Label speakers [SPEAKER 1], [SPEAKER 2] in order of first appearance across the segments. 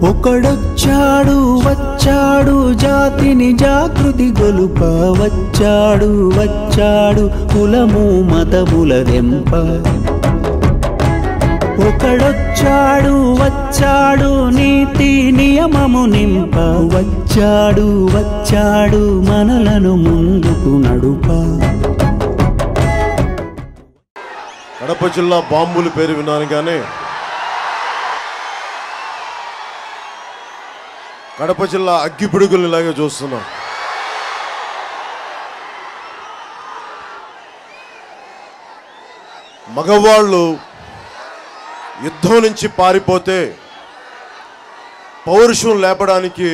[SPEAKER 1] ఒకడొచ్చాడు వచ్చాడు జాతిని జాగృతి గొలుప వచ్చాడు వచ్చాడు కులము మతముల దెంప ఒకడొచ్చాడు వచ్చాడు నీతి నియమము నింప వచ్చాడు వచ్చాడు మనలను ముందుకు నడుప
[SPEAKER 2] కడప జిల్లా బాంబుల పేరు విన్నాను కానీ కడప జిల్లా అగ్గిపిడుగులు ఇలాగే చూస్తున్నాం మగవాళ్ళు యుద్ధం నుంచి పారిపోతే పౌరుషం లేపడానికి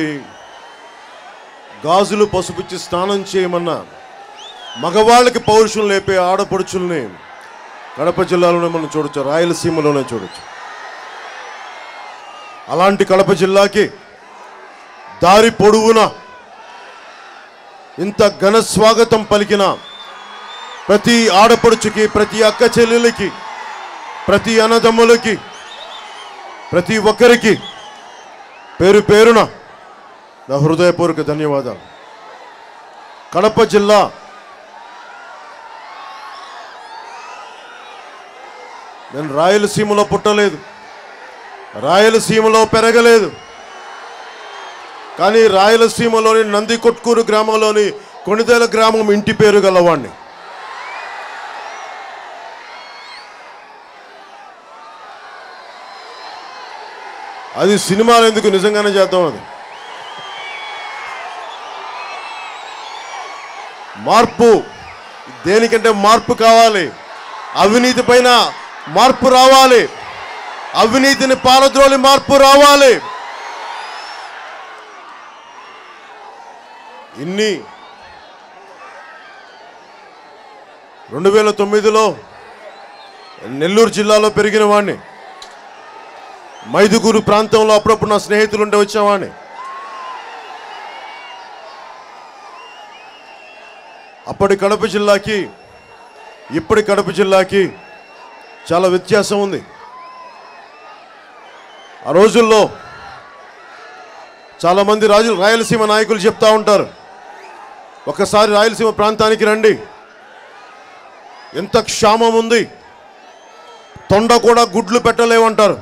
[SPEAKER 2] గాజులు పసుపుచ్చి స్నానం చేయమన్నా మగవాళ్ళకి పౌరుషం లేపే ఆడపడుచుల్ని కడప జిల్లాలోనే మనం చూడొచ్చు రాయలసీమలోనే చూడొచ్చు అలాంటి కడప జిల్లాకి దారి పొడవున ఇంత ఘన స్వాగతం పలికిన ప్రతి ఆడపడుచుకి ప్రతి అక్క చెల్లెలకి ప్రతి అన్నదమ్ములకి ప్రతి ఒక్కరికి పేరు పేరున నా హృదయపూర్వక ధన్యవాదాలు కడప జిల్లా నేను రాయలసీమలో పుట్టలేదు రాయలసీమలో పెరగలేదు కానీ రాయలసీమలోని నంది కొట్కూరు గ్రామంలోని కొణిదేల గ్రామం ఇంటి పేరు గలవాణ్ణి అది సినిమాలు ఎందుకు నిజంగానే చేద్దాం అది మార్పు దేనికంటే మార్పు కావాలి అవినీతి పైన మార్పు రావాలి అవినీతిని పాలద్రోలి మార్పు రావాలి ఇన్ని రెండు వేల తొమ్మిదిలో నెల్లూరు జిల్లాలో పెరిగిన వాడిని మైదుగూరు ప్రాంతంలో అప్పుడప్పుడు నా స్నేహితులు ఉంటే వచ్చేవాడిని అప్పటి కడప జిల్లాకి ఇప్పటి కడప జిల్లాకి చాలా వ్యత్యాసం ఉంది ఆ రోజుల్లో చాలామంది రాజు రాయలసీమ నాయకులు చెప్తా ఉంటారు ఒకసారి రాయలసీమ ప్రాంతానికి రండి ఎంత క్షామం ఉంది తొండ కూడా గుడ్లు పెట్టలేవంటారు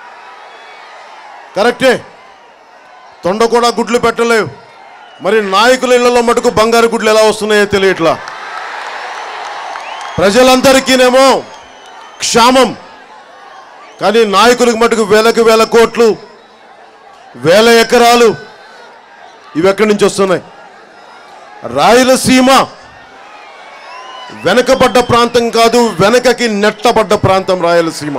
[SPEAKER 2] కరెక్టే తొండ కూడా గుడ్లు పెట్టలేవు మరి నాయకుల ఇళ్లలో మటుకు బంగారు గుడ్లు ఎలా వస్తున్నాయో తెలియట్లా ప్రజలందరికీనేమో క్షామం కానీ నాయకులకు మటుకు వేలకు వేల కోట్లు వేల ఎకరాలు ఇవి ఎక్కడి నుంచి వస్తున్నాయి రాయలసీమ వెనకబడ్డ ప్రాంతం కాదు వెనకకి నెట్టబడ్డ ప్రాంతం రాయలసీమ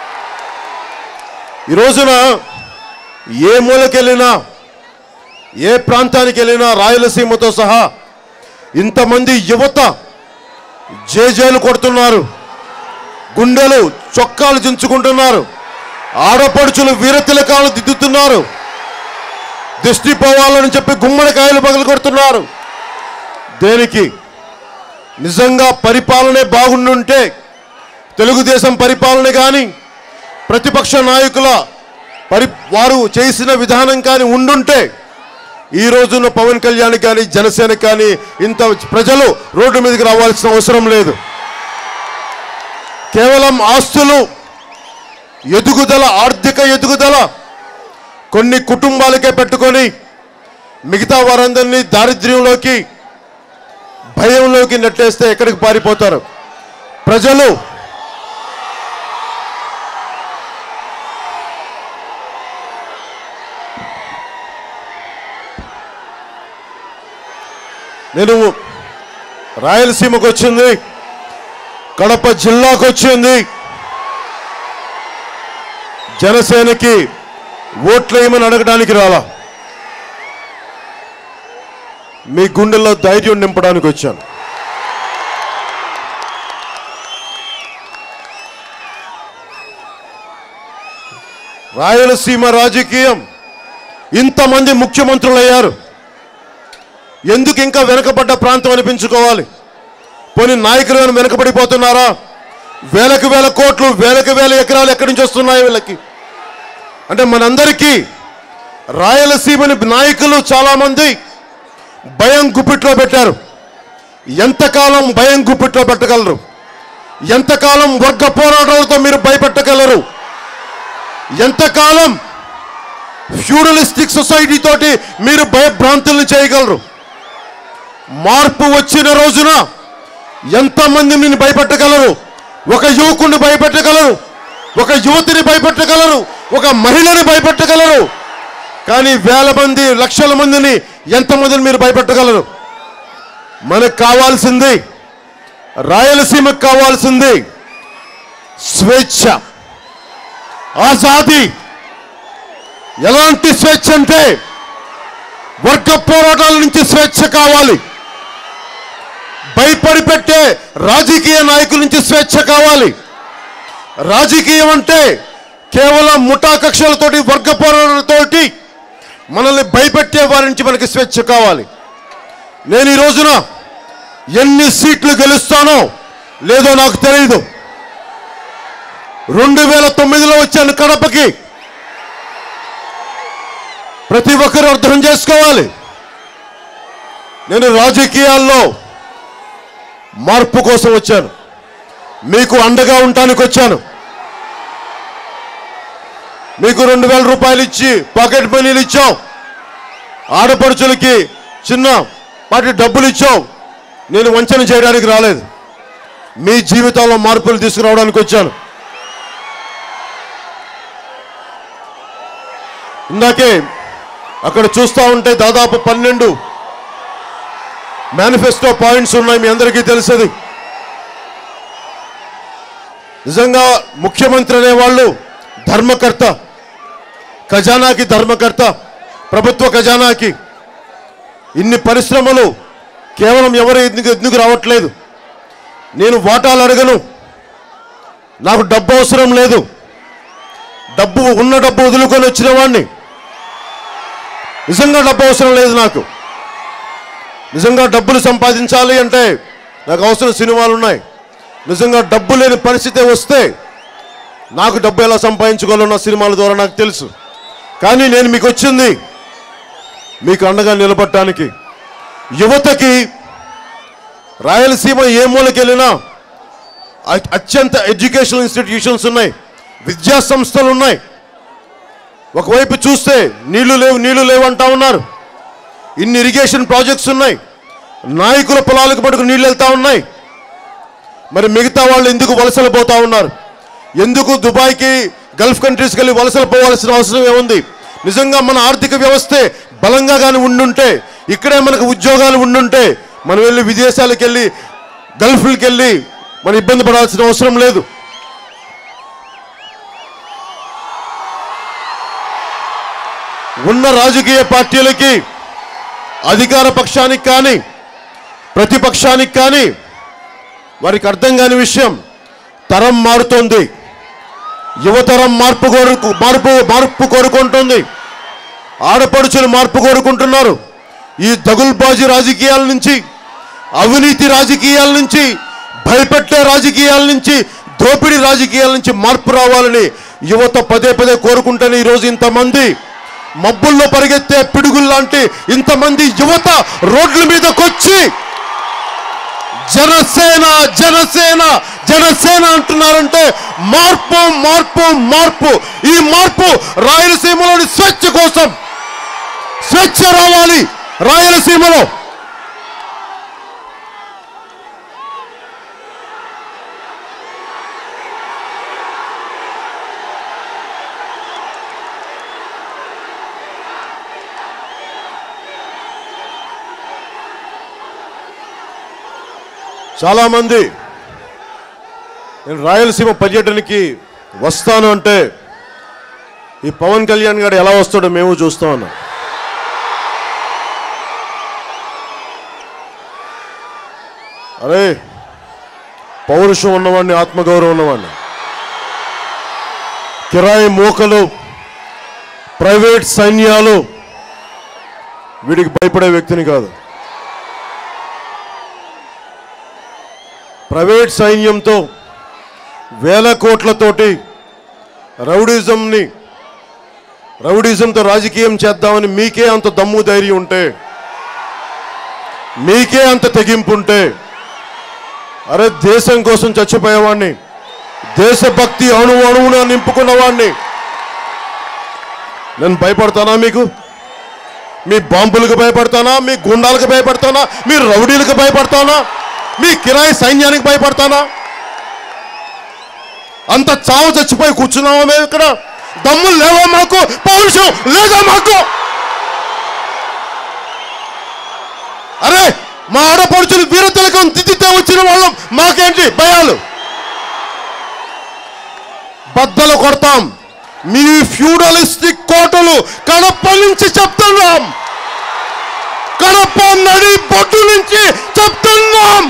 [SPEAKER 2] ఈ రోజున ఏ మూలకెళ్ళినా ఏ ప్రాంతానికి వెళ్ళినా రాయలసీమతో సహా ఇంతమంది యువత జేజేలు కొడుతున్నారు గుండెలు చొక్కాలు దించుకుంటున్నారు ఆడపడుచులు వీరతిలకాలు దిద్దుతున్నారు దిష్టి పోవాలని చెప్పి గుమ్మడికాయలు పగలు కొడుతున్నారు దేనికి నిజంగా పరిపాలనే బాగుండుంటే తెలుగుదేశం పరిపాలన కానీ ప్రతిపక్ష నాయకుల పరి వారు చేసిన విధానం కానీ ఉండుంటే ఈ రోజున పవన్ కళ్యాణ్ కానీ జనసేన కానీ ఇంత ప్రజలు రోడ్డు మీదకి రావాల్సిన అవసరం లేదు కేవలం ఆస్తులు ఎదుగుదల ఆర్థిక ఎదుగుదల కొన్ని కుటుంబాలకే పెట్టుకొని మిగతా వారందరినీ దారిద్ర్యంలోకి భయంలోకి నెట్టేస్తే ఎక్కడికి పారిపోతారు ప్రజలు నేను రాయలసీమకు వచ్చింది కడప జిల్లాకు వచ్చింది జనసేనకి ఓట్లేయమని అడగడానికి రాలా మీ గుండెల్లో ధైర్యం నింపడానికి వచ్చాను రాయలసీమ రాజకీయం ఇంతమంది ముఖ్యమంత్రులు అయ్యారు ఎందుకు ఇంకా వెనకబడ్డ ప్రాంతం అనిపించుకోవాలి పోనీ నాయకులు ఏమైనా వెనకబడిపోతున్నారా వేలకు వేల కోట్లు వేలకు వేల ఎకరాలు ఎక్కడి నుంచి వస్తున్నాయి వీళ్ళకి అంటే మనందరికీ రాయలసీమని నాయకులు చాలామంది భయం గుప్పిట్లో పెట్టారు ఎంతకాలం భయం గుప్పిట్లో పెట్టగలరు ఎంతకాలం వర్గ పోరాటాలతో మీరు భయపెట్టగలరు ఎంతకాలం ఫ్యూడలిస్టిక్ సొసైటీ తోటి మీరు భయభ్రాంతుల్ని చేయగలరు మార్పు వచ్చిన రోజున ఎంతమందిని భయపెట్టగలరు ఒక యువకుడిని భయపెట్టగలరు ఒక యువతిని భయపెట్టగలరు ఒక మహిళని భయపెట్టగలరు కానీ వేల మంది లక్షల మందిని ఎంతమందిని మీరు భయపెట్టగలరు మనకు కావాల్సింది రాయలసీమకు కావాల్సింది స్వేచ్ఛ ఆజాదీ ఎలాంటి స్వేచ్ఛ అంటే వర్గ పోరాటాల నుంచి స్వేచ్ఛ కావాలి భయపడి పెట్టే రాజకీయ నాయకుల నుంచి స్వేచ్ఛ కావాలి రాజకీయం అంటే కేవలం ముఠా కక్షలతోటి వర్గ పోరాటాలతోటి మనల్ని భయపెట్టే వారి నుంచి మనకి స్వేచ్ఛ కావాలి నేను ఈ రోజున ఎన్ని సీట్లు గెలుస్తానో లేదో నాకు తెలియదు రెండు వేల తొమ్మిదిలో వచ్చాను కడపకి ప్రతి ఒక్కరు అర్థం చేసుకోవాలి నేను రాజకీయాల్లో మార్పు కోసం వచ్చాను మీకు అండగా ఉండటానికి వచ్చాను మీకు రెండు వేల రూపాయలు ఇచ్చి పాకెట్ మనీలు ఇచ్చాం ఆడపడుచులకి చిన్న వాటి డబ్బులు ఇచ్చాం నేను వంచన చేయడానికి రాలేదు మీ జీవితంలో మార్పులు తీసుకురావడానికి వచ్చాను ఇందాకే అక్కడ చూస్తూ ఉంటే దాదాపు పన్నెండు మేనిఫెస్టో పాయింట్స్ ఉన్నాయి మీ అందరికీ తెలిసేది నిజంగా ముఖ్యమంత్రి అనేవాళ్ళు ధర్మకర్త ఖజానాకి ధర్మకర్త ప్రభుత్వ ఖజానాకి ఇన్ని పరిశ్రమలు కేవలం ఎవరు ఎందుకు ఎందుకు రావట్లేదు నేను వాటాలు అడగను నాకు డబ్బు అవసరం లేదు డబ్బు ఉన్న డబ్బు వదులుకొని వచ్చిన వాడిని నిజంగా డబ్బు అవసరం లేదు నాకు నిజంగా డబ్బులు సంపాదించాలి అంటే నాకు అవసరం సినిమాలు ఉన్నాయి నిజంగా డబ్బు లేని పరిస్థితి వస్తే నాకు డబ్బు ఎలా సంపాదించుకోవాలో నా సినిమాల ద్వారా నాకు తెలుసు కానీ నేను మీకు వచ్చింది మీకు అండగా నిలబడటానికి యువతకి రాయలసీమ ఏ మూలకి వెళ్ళినా అ- అత్యంత ఎడ్యుకేషనల్ ఇన్స్టిట్యూషన్స్ ఉన్నాయి విద్యా సంస్థలు ఉన్నాయి ఒకవైపు చూస్తే నీళ్లు లేవు నీళ్లు లేవు అంటా ఉన్నారు ఇన్ని ఇరిగేషన్ ప్రాజెక్ట్స్ ఉన్నాయి నాయకుల పొలాలకు పట్టుకు నీళ్ళు వెళ్తా ఉన్నాయి మరి మిగతా వాళ్ళు ఎందుకు వలసలు పోతా ఉన్నారు ఎందుకు దుబాయ్కి గల్ఫ్ కంట్రీస్కి వెళ్ళి వలసలు పోవాల్సిన అవసరం ఏముంది నిజంగా మన ఆర్థిక వ్యవస్థే బలంగా కానీ ఉండుంటే ఇక్కడే మనకు ఉద్యోగాలు ఉండుంటే మనం వెళ్ళి విదేశాలకు వెళ్ళి గల్ఫ్లకి వెళ్ళి మనం ఇబ్బంది పడాల్సిన అవసరం లేదు ఉన్న రాజకీయ పార్టీలకి అధికార పక్షానికి కానీ ప్రతిపక్షానికి కానీ వారికి అర్థం కాని విషయం తరం మారుతోంది యువతరం మార్పు కోరుకు మార్పు మార్పు కోరుకుంటుంది ఆడపడుచులు మార్పు కోరుకుంటున్నారు ఈ దగుల్బాజీ రాజకీయాల నుంచి అవినీతి రాజకీయాల నుంచి భయపెట్టే రాజకీయాల నుంచి దోపిడీ రాజకీయాల నుంచి మార్పు రావాలని యువత పదే పదే కోరుకుంటేనే ఈరోజు ఇంతమంది మబ్బుల్లో పరిగెత్తే పిడుగుల్లాంటి ఇంతమంది యువత రోడ్ల మీదకొచ్చి జనసేన జనసేన జనసేన అంటున్నారంటే మార్పు మార్పు మార్పు ఈ మార్పు రాయలసీమలోని స్వేచ్ఛ కోసం స్వేచ్ఛ రావాలి రాయలసీమలో చాలామంది నేను రాయలసీమ పర్యటనకి వస్తాను అంటే ఈ పవన్ కళ్యాణ్ గారు ఎలా వస్తాడో మేము చూస్తా ఉన్నాం అరే పౌరుషం ఉన్నవాడిని ఆత్మగౌరవం ఉన్నవాడిని కిరాయి మూకలు ప్రైవేట్ సైన్యాలు వీడికి భయపడే వ్యక్తిని కాదు ప్రైవేట్ సైన్యంతో వేల కోట్లతోటి రౌడిజంని రౌడీజంతో రాజకీయం చేద్దామని మీకే అంత దమ్ము ధైర్యం ఉంటే మీకే అంత తెగింపు ఉంటే అరే దేశం కోసం చచ్చిపోయేవాడిని దేశభక్తి అణు అణువున నింపుకున్నవాడిని నేను భయపడతానా మీకు మీ బాంబులకు భయపడతానా మీ గుండాలకు భయపడతానా మీ రౌడీలకు భయపడతానా మీ కిరాయి సైన్యానికి భయపడతానా అంత చావు చచ్చిపోయి కూర్చున్నావా మేము ఇక్కడ దమ్ములు లేవా మాకు పౌరుషం లేదా మాకు అరే మా ఆడపడుచులు వీరతిలకం దిద్దితే వచ్చిన వాళ్ళం మాకేంటి భయాలు బద్దలు కొడతాం మీ ఫ్యూడలిస్టిక్ కోటలు కడప నుంచి చెప్తున్నాం కడప నడి బొట్టు నుంచి చెప్తున్నాం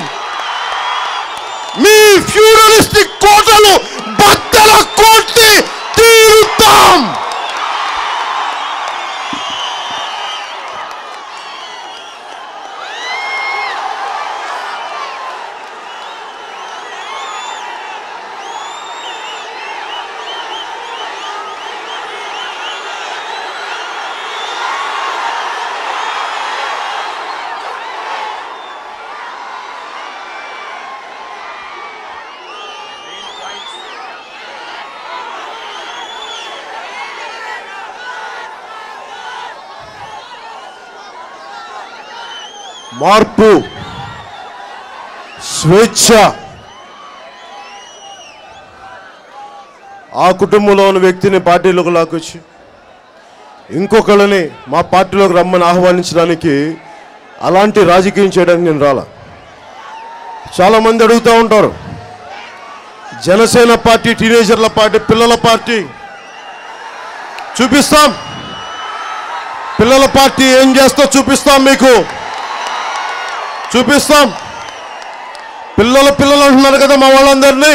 [SPEAKER 2] మీ ఫ్యూడలిస్టిక్ కోటలు బద్దల కొట్టి తీరుతాం మార్పు స్వేచ్ఛ ఆ కుటుంబంలో ఉన్న వ్యక్తిని పార్టీలోకి లాకొచ్చి ఇంకొకళ్ళని మా పార్టీలోకి రమ్మని ఆహ్వానించడానికి అలాంటి రాజకీయం చేయడానికి నేను రాలా చాలామంది అడుగుతూ ఉంటారు జనసేన పార్టీ టీనేజర్ల పార్టీ పిల్లల పార్టీ చూపిస్తాం పిల్లల పార్టీ ఏం చేస్తో చూపిస్తాం మీకు చూపిస్తాం పిల్లలు పిల్లలు అంటున్నారు కదా మా వాళ్ళందరినీ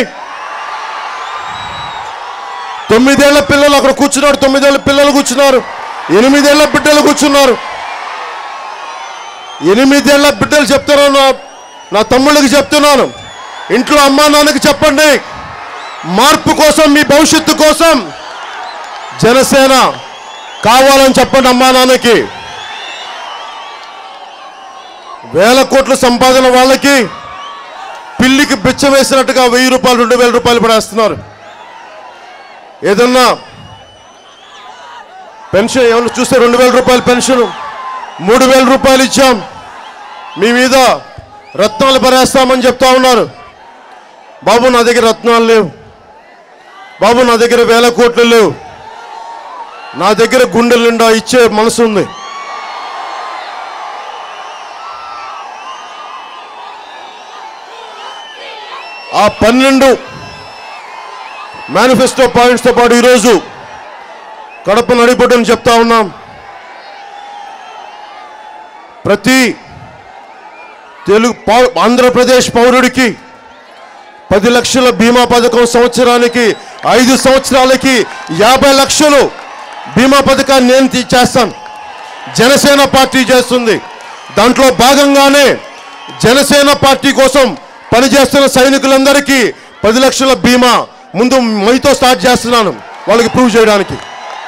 [SPEAKER 2] తొమ్మిదేళ్ల పిల్లలు అక్కడ కూర్చున్నారు తొమ్మిదేళ్ల పిల్లలు కూర్చున్నారు ఎనిమిదేళ్ల బిడ్డలు కూర్చున్నారు ఎనిమిదేళ్ల బిడ్డలు చెప్తున్నాను నా నా తమ్ముళ్ళకి చెప్తున్నాను ఇంట్లో అమ్మా నాన్నకి చెప్పండి మార్పు కోసం మీ భవిష్యత్తు కోసం జనసేన కావాలని చెప్పండి అమ్మా నాన్నకి వేల కోట్ల సంపాదన వాళ్ళకి పిల్లికి బిచ్చ వేసినట్టుగా వెయ్యి రూపాయలు రెండు వేల రూపాయలు పడేస్తున్నారు ఏదన్నా పెన్షన్ ఏమన్నా చూస్తే రెండు వేల రూపాయల పెన్షన్ మూడు వేల రూపాయలు ఇచ్చాం మీ మీద రత్నాలు పరేస్తామని చెప్తా ఉన్నారు బాబు నా దగ్గర రత్నాలు లేవు బాబు నా దగ్గర వేల కోట్లు లేవు నా దగ్గర గుండెల నిండా ఇచ్చే మనసు ఉంది ఆ పన్నెండు మేనిఫెస్టో పాయింట్స్తో పాటు ఈరోజు కడప నడిపొట్టుని చెప్తా ఉన్నాం ప్రతి తెలుగు పౌ- ఆంధ్రప్రదేశ్ పౌరుడికి పది లక్షల బీమా పథకం సంవత్సరానికి ఐదు సంవత్సరాలకి యాభై లక్షలు బీమా పథకాన్ని నేను తీ- చేస్తాను జనసేన పార్టీ చేస్తుంది దాంట్లో భాగంగానే జనసేన పార్టీ కోసం పనిచేస్తున్న సైనికులందరికీ పది లక్షల బీమా ముందు మీతో స్టార్ట్ చేస్తున్నాను వాళ్ళకి ప్రూవ్ చేయడానికి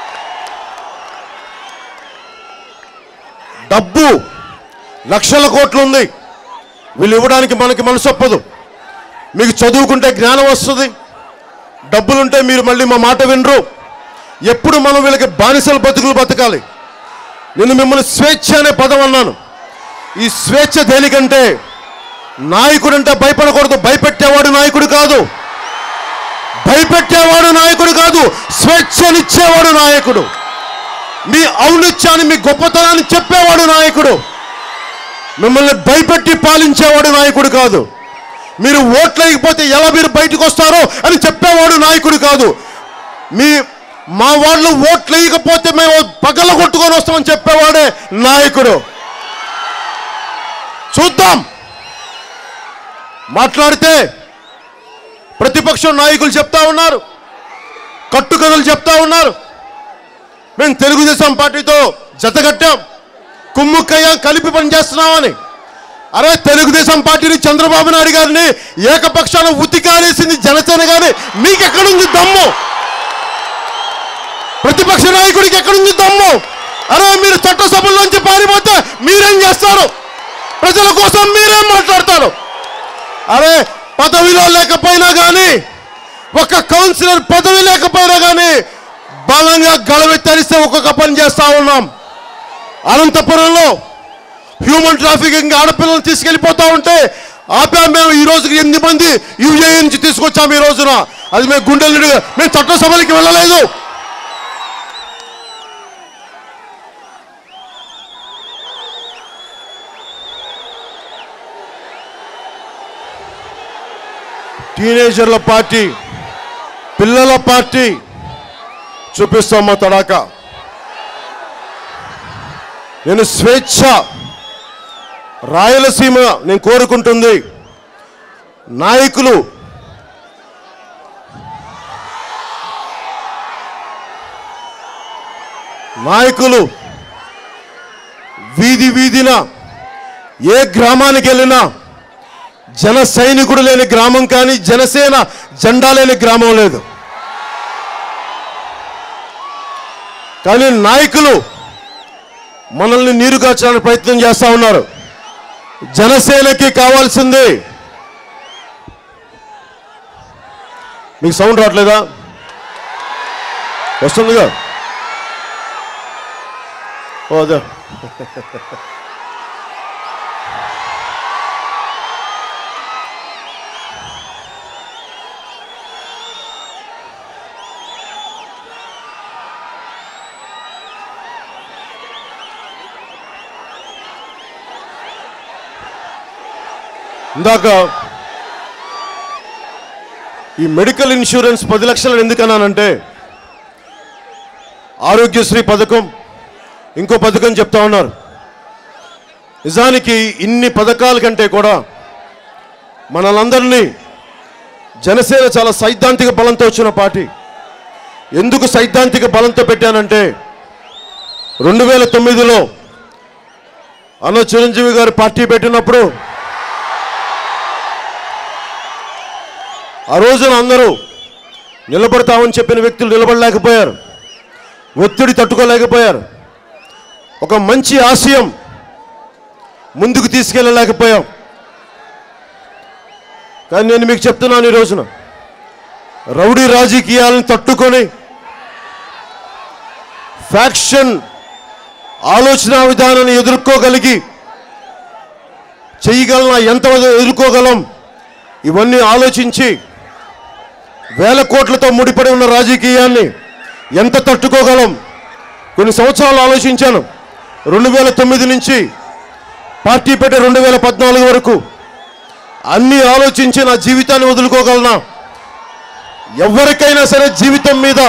[SPEAKER 2] డబ్బు లక్షల కోట్లు ఉంది వీళ్ళు ఇవ్వడానికి మనకి మనసు ఒప్పదు మీకు చదువుకుంటే జ్ఞానం వస్తుంది డబ్బులుంటే మీరు మళ్ళీ మా మాట వినరు ఎప్పుడు మనం వీళ్ళకి బానిసల బతుకులు బతకాలి నేను మిమ్మల్ని స్వేచ్ఛ అనే పదం అన్నాను ఈ స్వేచ్ఛ దేనికంటే నాయకుడు అంటే భయపడకూడదు భయపెట్టేవాడు నాయకుడు కాదు భయపెట్టేవాడు నాయకుడు కాదు స్వేచ్ఛనిచ్చేవాడు నాయకుడు మీ ఔన్నత్యాన్ని మీ గొప్పతనాన్ని చెప్పేవాడు నాయకుడు మిమ్మల్ని భయపెట్టి పాలించేవాడు నాయకుడు కాదు మీరు ఓట్లు వేయకపోతే ఎలా మీరు బయటకు వస్తారో అని చెప్పేవాడు నాయకుడు కాదు మీ మా వాళ్ళు ఓట్లు వేయకపోతే మేము పగల కొట్టుకొని వస్తామని చెప్పేవాడే నాయకుడు చూద్దాం మాట్లాడితే ప్రతిపక్షం నాయకులు చెప్తా ఉన్నారు కట్టుకథలు చెప్తా ఉన్నారు మేము తెలుగుదేశం పార్టీతో జతగట్టాం కుమ్ముక్కయ్య కలిపి పనిచేస్తున్నామని అరే తెలుగుదేశం పార్టీని చంద్రబాబు నాయుడు గారిని ఏకపక్షాన ఉతికారేసింది జనసేన గాని మీకెక్కడుంది దమ్ము ప్రతిపక్ష నాయకుడికి ఎక్కడుంది దమ్ము అరే మీరు చట్టసభల్లోంచి పారిపోతే మీరేం చేస్తారు ప్రజల కోసం మీరేం మాట్లాడతారు అరే పదవిలో లేకపోయినా కానీ ఒక కౌన్సిలర్ పదవి లేకపోయినా కానీ బలంగా గళవెత్తరిస్తే ఒక్కొక్క పని చేస్తా ఉన్నాం అనంతపురంలో హ్యూమన్ ట్రాఫికింగ్ ఆడపిల్లలు తీసుకెళ్ళిపోతా ఉంటే ఆపాం మేము ఈ రోజుకి ఎనిమిది మంది యూఏ నుంచి తీసుకొచ్చాము ఈ రోజున అది మేము గుండెలు నిండుగా మేము చట్టసభలకి వెళ్ళలేదు టీనేజర్ల పార్టీ పిల్లల పార్టీ చూపిస్తాం మా తడాక నేను స్వేచ్ఛ రాయలసీమ నేను కోరుకుంటుంది నాయకులు నాయకులు వీధి వీధిన ఏ గ్రామానికి వెళ్ళినా జన సైనికుడు లేని గ్రామం కానీ జనసేన జెండా లేని గ్రామం లేదు కానీ నాయకులు మనల్ని నీరు కాచడానికి ప్రయత్నం చేస్తా ఉన్నారు జనసేనకి కావాల్సింది మీకు సౌండ్ రావట్లేదా వస్తుందిగా ఓ అదే ఇందాక ఈ మెడికల్ ఇన్సూరెన్స్ పది లక్షలు ఎందుకన్నానంటే ఆరోగ్యశ్రీ పథకం ఇంకో పథకం చెప్తా ఉన్నారు నిజానికి ఇన్ని పథకాల కంటే కూడా మనలందరినీ జనసేన చాలా సైద్ధాంతిక బలంతో వచ్చిన పార్టీ ఎందుకు సైద్ధాంతిక బలంతో పెట్టానంటే రెండు వేల తొమ్మిదిలో అన్న చిరంజీవి గారు పార్టీ పెట్టినప్పుడు ఆ రోజున అందరూ నిలబడతామని చెప్పిన వ్యక్తులు నిలబడలేకపోయారు ఒత్తిడి తట్టుకోలేకపోయారు ఒక మంచి ఆశయం ముందుకు తీసుకెళ్ళలేకపోయాం కానీ నేను మీకు చెప్తున్నాను ఈ రోజున రౌడీ రాజకీయాలను తట్టుకొని ఫ్యాక్షన్ ఆలోచన విధానాన్ని ఎదుర్కోగలిగి చేయగలనా ఎంత ఎదుర్కోగలం ఇవన్నీ ఆలోచించి వేల కోట్లతో ముడిపడి ఉన్న రాజకీయాన్ని ఎంత తట్టుకోగలం కొన్ని సంవత్సరాలు ఆలోచించాను రెండు వేల తొమ్మిది నుంచి పార్టీ పెట్టి రెండు వేల పద్నాలుగు వరకు అన్నీ ఆలోచించి నా జీవితాన్ని వదులుకోగలనా ఎవరికైనా సరే జీవితం మీద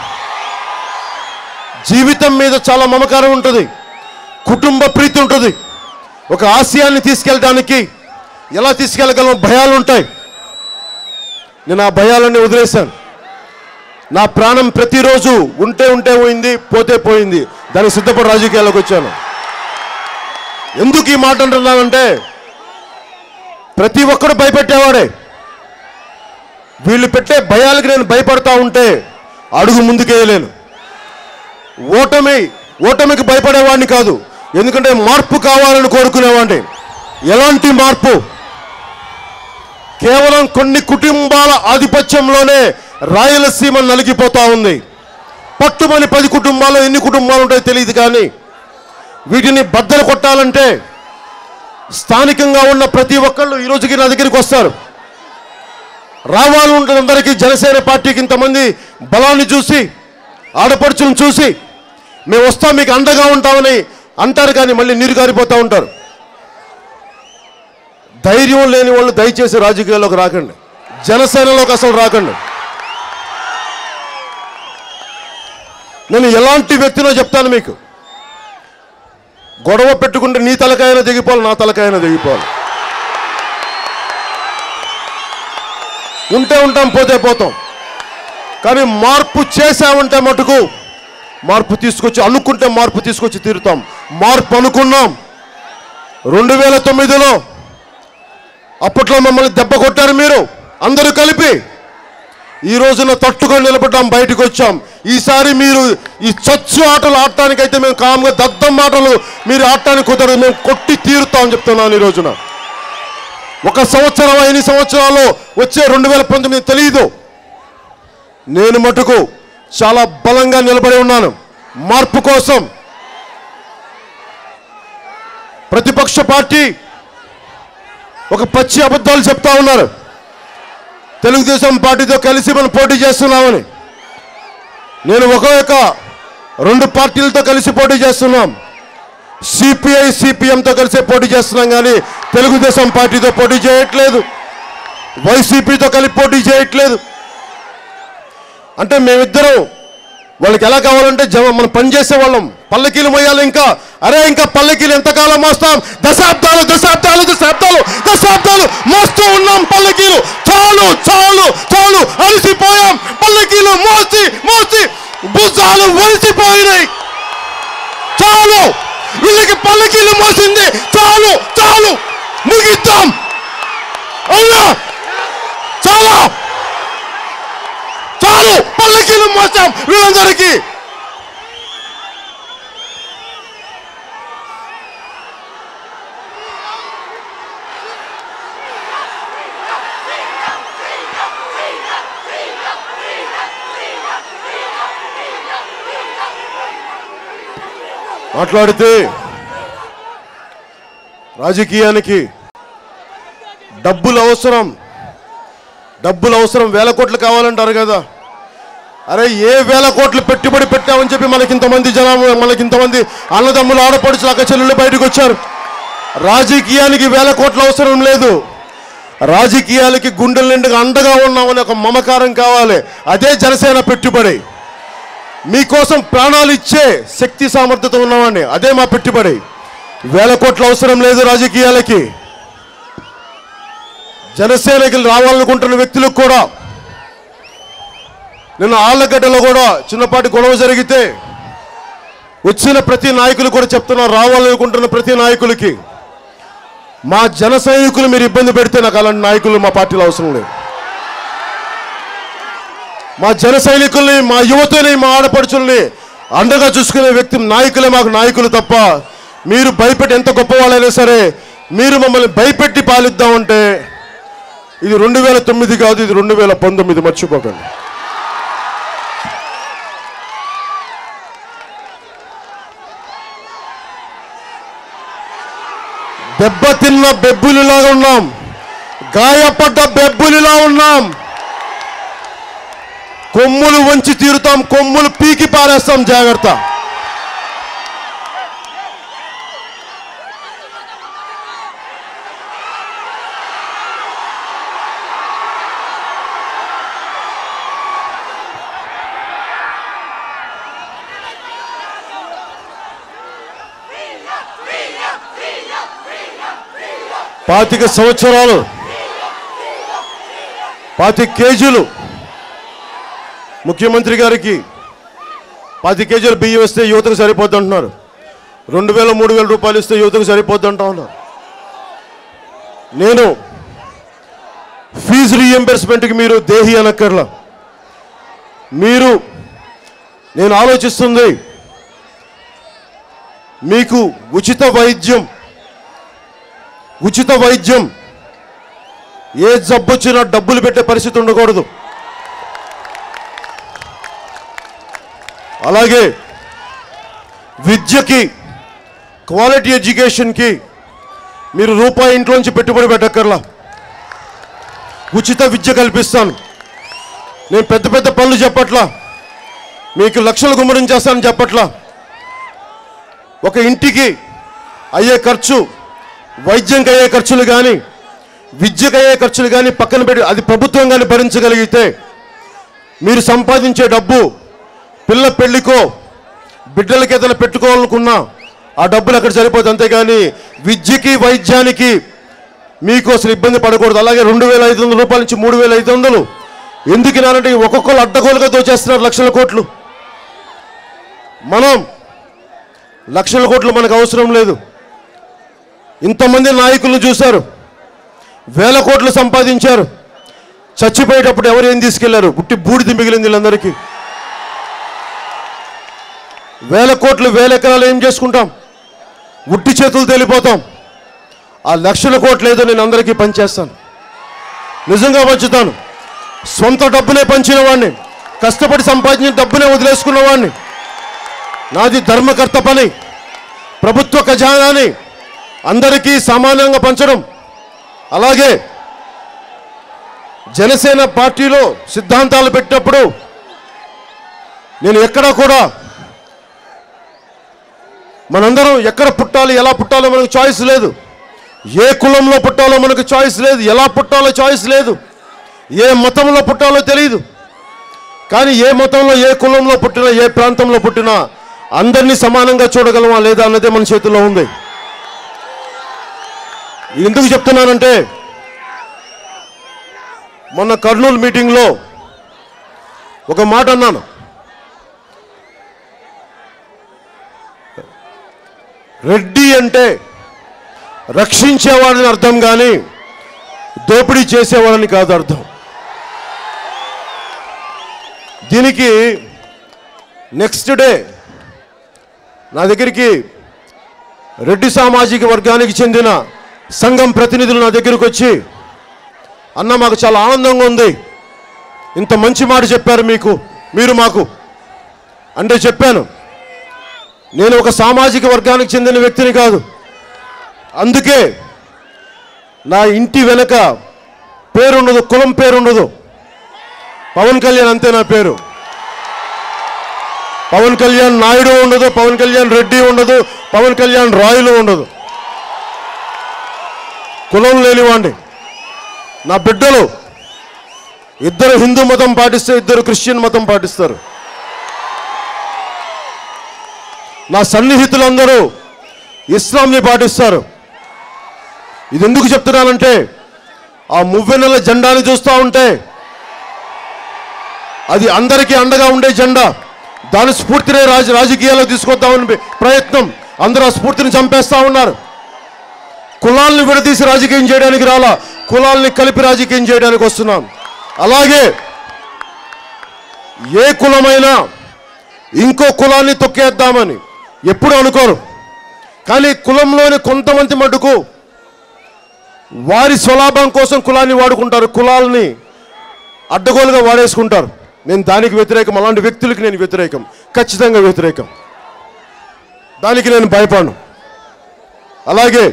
[SPEAKER 2] జీవితం మీద చాలా మమకారం ఉంటుంది కుటుంబ ప్రీతి ఉంటుంది ఒక ఆశయాన్ని తీసుకెళ్ళడానికి ఎలా తీసుకెళ్ళగలం భయాలు ఉంటాయి నేను ఆ భయాలన్నీ వదిలేశాను నా ప్రాణం ప్రతిరోజు ఉంటే ఉంటే పోయింది పోతే పోయింది దానికి సిద్ధపడి రాజకీయాల్లోకి వచ్చాను ఎందుకు ఈ మాట అంటున్నానంటే ప్రతి ఒక్కడు భయపెట్టేవాడే వీళ్ళు పెట్టే భయాలకి నేను భయపడతా ఉంటే అడుగు ముందుకేయలేను ఓటమి ఓటమికి భయపడేవాడిని కాదు ఎందుకంటే మార్పు కావాలని కోరుకునేవాడిని ఎలాంటి మార్పు కేవలం కొన్ని కుటుంబాల ఆధిపత్యంలోనే రాయలసీమ నలిగిపోతా ఉంది పట్టుమని పది కుటుంబాలు ఎన్ని కుటుంబాలు ఉంటాయో తెలియదు కానీ వీటిని బద్దలు కొట్టాలంటే స్థానికంగా ఉన్న ప్రతి ఒక్కళ్ళు ఈ రోజుకి నా దగ్గరికి వస్తారు రావాలి ఉంటుంది అందరికీ జనసేన పార్టీకి ఇంతమంది బలాన్ని చూసి ఆడపడుచులను చూసి మేము వస్తాం మీకు అండగా ఉంటామని అంటారు కానీ మళ్ళీ నీరు గారిపోతూ ఉంటారు ధైర్యం లేని వాళ్ళు దయచేసి రాజకీయాల్లోకి రాకండి జనసేనలోకి అసలు రాకండి నేను ఎలాంటి వ్యక్తినో చెప్తాను మీకు గొడవ పెట్టుకుంటే నీ తలకాయన దిగిపోవాలి నా తలకాయన దిగిపోవాలి ఉంటే ఉంటాం పోతే పోతాం కానీ మార్పు చేసామంటే మటుకు మార్పు తీసుకొచ్చి అనుకుంటే మార్పు తీసుకొచ్చి తీరుతాం మార్పు అనుకున్నాం రెండు వేల తొమ్మిదిలో అప్పట్లో మమ్మల్ని దెబ్బ కొట్టారు మీరు అందరూ కలిపి ఈ రోజున తట్టుకొని నిలబడ్డాం బయటకు వచ్చాం ఈసారి మీరు ఈ చచ్చు ఆటలు ఆడటానికైతే మేము కామ్గా దద్దం ఆటలు మీరు ఆడటానికి కుదరదు మేము కొట్టి తీరుతామని చెప్తున్నాను ఈ రోజున ఒక సంవత్సరం ఎన్ని సంవత్సరాలు వచ్చే రెండు వేల పంతొమ్మిది తెలియదు నేను మటుకు చాలా బలంగా నిలబడి ఉన్నాను మార్పు కోసం ప్రతిపక్ష పార్టీ ఒక పచ్చి అబద్ధాలు చెప్తా ఉన్నారు తెలుగుదేశం పార్టీతో కలిసి మనం పోటీ చేస్తున్నామని నేను ఒక యొక్క రెండు పార్టీలతో కలిసి పోటీ చేస్తున్నాం సిపిఐ సిపిఎంతో కలిసి పోటీ చేస్తున్నాం కానీ తెలుగుదేశం పార్టీతో పోటీ చేయట్లేదు వైసీపీతో కలిపి పోటీ చేయట్లేదు అంటే మేమిద్దరం వాళ్ళకి ఎలా కావాలంటే జమ మనం పనిచేసే వాళ్ళం పల్లకీలు మోయాలి ఇంకా అరే ఇంకా పల్లకీలు ఎంతకాలం మోస్తాం దశాబ్దాలు దశాబ్దాలు దశాబ్దాలు దశాబ్దాలు మోస్తూ ఉన్నాం పల్లకీలు చాలు చాలు చాలు అలసిపోయాం పల్లకీలు మోసి మోసి భుజాలు వలిసిపోయినాయి చాలు వీళ్ళకి పల్లకీలు మోసింది చాలు చాలు ముగిద్దాం అవునా చాలా చాలు పల్లకీలు మోసాం వీళ్ళందరికీ మాట్లాడితే రాజకీయానికి డబ్బులు అవసరం డబ్బులు అవసరం వేల కోట్లు కావాలంటారు కదా అరే ఏ వేల కోట్లు పెట్టుబడి పెట్టామని చెప్పి మనకి ఇంతమంది జనం మనకి ఇంతమంది అన్నదమ్ములు ఆడపడుచులు అక్క చెల్లెళ్ళు బయటకు వచ్చారు రాజకీయానికి వేల కోట్ల అవసరం లేదు రాజకీయాలకి గుండెల నిండుగా అండగా ఉన్నామని ఒక మమకారం కావాలి అదే జనసేన పెట్టుబడి మీకోసం ప్రాణాలు ఇచ్చే శక్తి సామర్థ్యత ఉన్నామని అదే మా పెట్టుబడి వేల కోట్ల అవసరం లేదు రాజకీయాలకి జనసేనకి రావాలనుకుంటున్న వ్యక్తులకు కూడా నిన్న ఆళ్ళగడ్డలో కూడా చిన్నపాటి గొడవ జరిగితే వచ్చిన ప్రతి నాయకులు కూడా చెప్తున్నారు రావాలనుకుంటున్న ప్రతి నాయకులకి మా జన సైనికులు మీరు ఇబ్బంది పెడితే నాకు అలాంటి నాయకులు మా పార్టీలో అవసరం లేదు మా జన సైనికుల్ని మా యువతని మా ఆడపడుచుల్ని అండగా చూసుకునే వ్యక్తి నాయకులే మాకు నాయకులు తప్ప మీరు భయపెట్టి ఎంత గొప్పవాళ్ళైనా సరే మీరు మమ్మల్ని భయపెట్టి పాలిద్దామంటే ఇది రెండు వేల తొమ్మిది కాదు ఇది రెండు వేల పంతొమ్మిది మర్చిపోకండి దెబ్బతిన్న బెబ్బులిలాగా ఉన్నాం గాయపడ్డ బెబ్బులిలా ఉన్నాం కొమ్ములు వంచి తీరుతాం కొమ్ములు పీకి పారేస్తాం జాగ్రత్త పాతిక సంవత్సరాలు పాతిక కేజీలు ముఖ్యమంత్రి గారికి పది కేజీలు బియ్యం ఇస్తే యువతకు సరిపోద్ది అంటున్నారు రెండు వేల మూడు వేల రూపాయలు ఇస్తే యువతకు సరిపోద్ది అంటా ఉన్నారు నేను ఫీజు రీఎంబర్స్మెంట్కి మీరు దేహి అనక్కర్లా మీరు నేను ఆలోచిస్తుంది మీకు ఉచిత వైద్యం ఉచిత వైద్యం ఏ జబ్బు వచ్చినా డబ్బులు పెట్టే పరిస్థితి ఉండకూడదు అలాగే విద్యకి క్వాలిటీ ఎడ్యుకేషన్కి మీరు రూపాయి ఇంట్లోంచి పెట్టుబడి పెట్టక్కర్లా ఉచిత విద్య కల్పిస్తాను నేను పెద్ద పెద్ద పనులు చెప్పట్లా మీకు లక్షలు గుమ్మరించేస్తానని చెప్పట్లా ఒక ఇంటికి అయ్యే ఖర్చు వైద్యంకి అయ్యే ఖర్చులు కానీ విద్యకు అయ్యే ఖర్చులు కానీ పక్కన పెట్టి అది ప్రభుత్వం కానీ భరించగలిగితే మీరు సంపాదించే డబ్బు పిల్ల పెళ్లికో బిడ్డలకి ఏదైనా పెట్టుకోవాలనుకున్నా ఆ డబ్బులు అక్కడ సరిపోతుంది అంతేగాని విద్యకి వైద్యానికి మీకు అసలు ఇబ్బంది పడకూడదు అలాగే రెండు వేల ఐదు వందల రూపాయల నుంచి మూడు వేల ఐదు వందలు ఎందుకు నానంటే ఒక్కొక్కరు అడ్డగోలుగా దోచేస్తున్నారు లక్షల కోట్లు మనం లక్షల కోట్లు మనకు అవసరం లేదు ఇంతమంది నాయకులను చూశారు వేల కోట్లు సంపాదించారు చచ్చిపోయేటప్పుడు ఎవరు ఏం తీసుకెళ్లారు పుట్టి బూడిది మిగిలింది వీళ్ళందరికీ వేల కోట్లు వేల ఎకరాలు ఏం చేసుకుంటాం ఉట్టి చేతులు తేలిపోతాం ఆ లక్షల కోట్లు ఏదో నేను అందరికీ పంచేస్తాను నిజంగా పంచుతాను సొంత డబ్బునే పంచిన వాడిని కష్టపడి సంపాదించిన డబ్బునే వదిలేసుకున్న వాడిని నాది ధర్మకర్త పని ప్రభుత్వ ఖజానాని అందరికీ సమానంగా పంచడం అలాగే జనసేన పార్టీలో సిద్ధాంతాలు పెట్టినప్పుడు నేను ఎక్కడా కూడా మనందరం ఎక్కడ పుట్టాలి ఎలా పుట్టాలో మనకు చాయిస్ లేదు ఏ కులంలో పుట్టాలో మనకు చాయిస్ లేదు ఎలా పుట్టాలో చాయిస్ లేదు ఏ మతంలో పుట్టాలో తెలియదు కానీ ఏ మతంలో ఏ కులంలో పుట్టినా ఏ ప్రాంతంలో పుట్టినా అందరినీ సమానంగా చూడగలమా లేదా అన్నదే మన చేతుల్లో ఉంది ఎందుకు చెప్తున్నానంటే మొన్న కర్నూలు మీటింగ్లో ఒక మాట అన్నాను రెడ్డి అంటే రక్షించేవాడని అర్థం కానీ దోపిడీ చేసేవాడని కాదు అర్థం దీనికి నెక్స్ట్ డే నా దగ్గరికి రెడ్డి సామాజిక వర్గానికి చెందిన సంఘం ప్రతినిధులు నా దగ్గరకు వచ్చి అన్న మాకు చాలా ఆనందంగా ఉంది ఇంత మంచి మాట చెప్పారు మీకు మీరు మాకు అంటే చెప్పాను నేను ఒక సామాజిక వర్గానికి చెందిన వ్యక్తిని కాదు అందుకే నా ఇంటి వెనక పేరుండదు కులం పేరుండదు పవన్ కళ్యాణ్ అంతే నా పేరు పవన్ కళ్యాణ్ నాయుడు ఉండదు పవన్ కళ్యాణ్ రెడ్డి ఉండదు పవన్ కళ్యాణ్ రాయులు ఉండదు కులం లేనివాండి నా బిడ్డలు ఇద్దరు హిందూ మతం పాటిస్తే ఇద్దరు క్రిస్టియన్ మతం పాటిస్తారు నా సన్నిహితులందరూ ఇస్లాంని పాటిస్తారు ఇది ఎందుకు చెప్తున్నానంటే ఆ మువ్వెన్నెల జెండాని చూస్తూ ఉంటే అది అందరికీ అండగా ఉండే జెండా దాని స్ఫూర్తినే రాజ రాజకీయాల్లో తీసుకొద్దామని ప్రయత్నం అందరూ ఆ స్ఫూర్తిని చంపేస్తా ఉన్నారు కులాలను విడదీసి రాజకీయం చేయడానికి రాలా కులాల్ని కలిపి రాజకీయం చేయడానికి వస్తున్నాం అలాగే ఏ కులమైనా ఇంకో కులాన్ని తొక్కేద్దామని ఎప్పుడు అనుకోరు కానీ కులంలోని కొంతమంది మటుకు వారి స్వలాభం కోసం కులాన్ని వాడుకుంటారు కులాలని అడ్డగోలుగా వాడేసుకుంటారు నేను దానికి వ్యతిరేకం అలాంటి వ్యక్తులకి నేను వ్యతిరేకం ఖచ్చితంగా వ్యతిరేకం దానికి నేను భయపడను అలాగే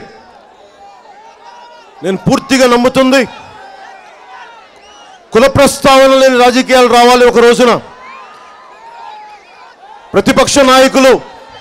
[SPEAKER 2] నేను పూర్తిగా నమ్ముతుంది కుల ప్రస్తావన లేని రాజకీయాలు రావాలి ఒక రోజున ప్రతిపక్ష నాయకులు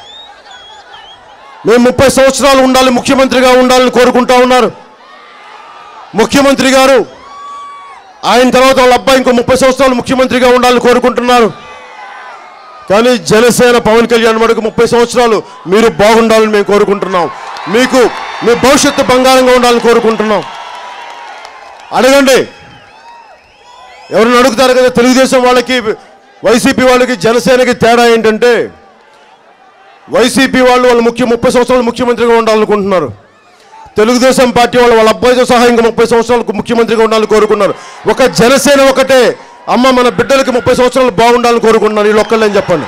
[SPEAKER 2] మేము ముప్పై సంవత్సరాలు ఉండాలి ముఖ్యమంత్రిగా ఉండాలని కోరుకుంటా ఉన్నారు ముఖ్యమంత్రి గారు ఆయన తర్వాత వాళ్ళ అబ్బాయి ఇంకో ముప్పై సంవత్సరాలు ముఖ్యమంత్రిగా ఉండాలని కోరుకుంటున్నారు కానీ జనసేన పవన్ కళ్యాణ్ మటుకు ముప్పై సంవత్సరాలు మీరు బాగుండాలని మేము కోరుకుంటున్నాం మీకు మీ భవిష్యత్తు బంగారంగా ఉండాలని కోరుకుంటున్నాం అడగండి ఎవరిని అడుగుతారు కదా తెలుగుదేశం వాళ్ళకి వైసీపీ వాళ్ళకి జనసేనకి తేడా ఏంటంటే వైసీపీ వాళ్ళు వాళ్ళు ముఖ్య ముప్పై సంవత్సరాలు ముఖ్యమంత్రిగా ఉండాలనుకుంటున్నారు తెలుగుదేశం పార్టీ వాళ్ళు వాళ్ళ అబ్బాయితో సహా ఇంకా ముప్పై సంవత్సరాలకు ముఖ్యమంత్రిగా ఉండాలని కోరుకున్నారు ఒక జనసేన ఒకటే అమ్మ మన బిడ్డలకి ముప్పై సంవత్సరాలు బాగుండాలని కోరుకుంటున్నారు వీళ్ళు ఒక్కళ్ళని చెప్పండి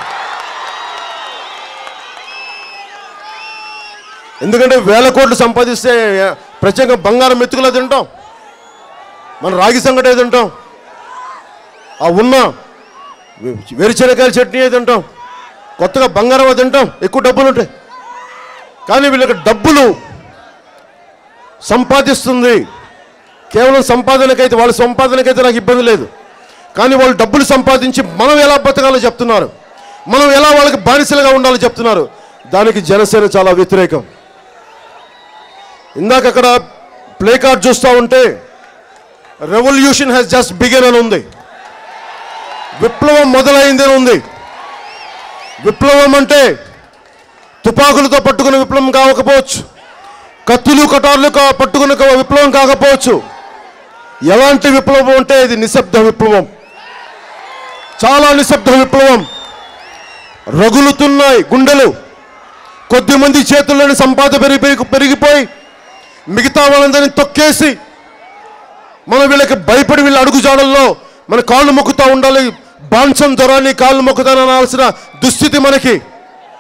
[SPEAKER 2] ఎందుకంటే వేల కోట్లు సంపాదిస్తే ప్రత్యేకంగా బంగారం మెతుకులా తింటాం మన రాగి సంగటే తింటాం ఆ ఉన్న వేరుశనకాయల చట్నీ అయితే తింటాం కొత్తగా బంగారం అది తింటాం ఎక్కువ డబ్బులు ఉంటాయి కానీ వీళ్ళకి డబ్బులు సంపాదిస్తుంది కేవలం సంపాదనకైతే వాళ్ళ సంపాదనకైతే నాకు ఇబ్బంది లేదు కానీ వాళ్ళు డబ్బులు సంపాదించి మనం ఎలా బతకాలో చెప్తున్నారు మనం ఎలా వాళ్ళకి బానిసలుగా ఉండాలో చెప్తున్నారు దానికి జనసేన చాలా వ్యతిరేకం ఇందాక అక్కడ ప్లే కార్డ్ చూస్తూ ఉంటే రెవల్యూషన్ హ్యాస్ జస్ట్ బిగిన్ అని ఉంది విప్లవం మొదలైంది అని ఉంది విప్లవం అంటే తుపాకులతో పట్టుకున్న విప్లవం కావకపోవచ్చు కత్తులు కటార్లు కా పట్టుకున్న క- విప్లవం కాకపోవచ్చు ఎలాంటి విప్లవం అంటే ఇది నిశ్శబ్ద విప్లవం చాలా నిశ్శబ్ద విప్లవం రగులుతున్నాయి గుండెలు కొద్దిమంది చేతుల్లోని సంపాద పెరిగి పెరిగిపోయి మిగతా వాళ్ళందరినీ తొక్కేసి మనం వీళ్ళకి భయపడి వీళ్ళ అడుగుజాడల్లో మన కాళ్ళు మొక్కుతా ఉండాలి బాన్సం జ్వరాన్ని కాళ్ళు మొక్కుతాననాల్సిన దుస్థితి మనకి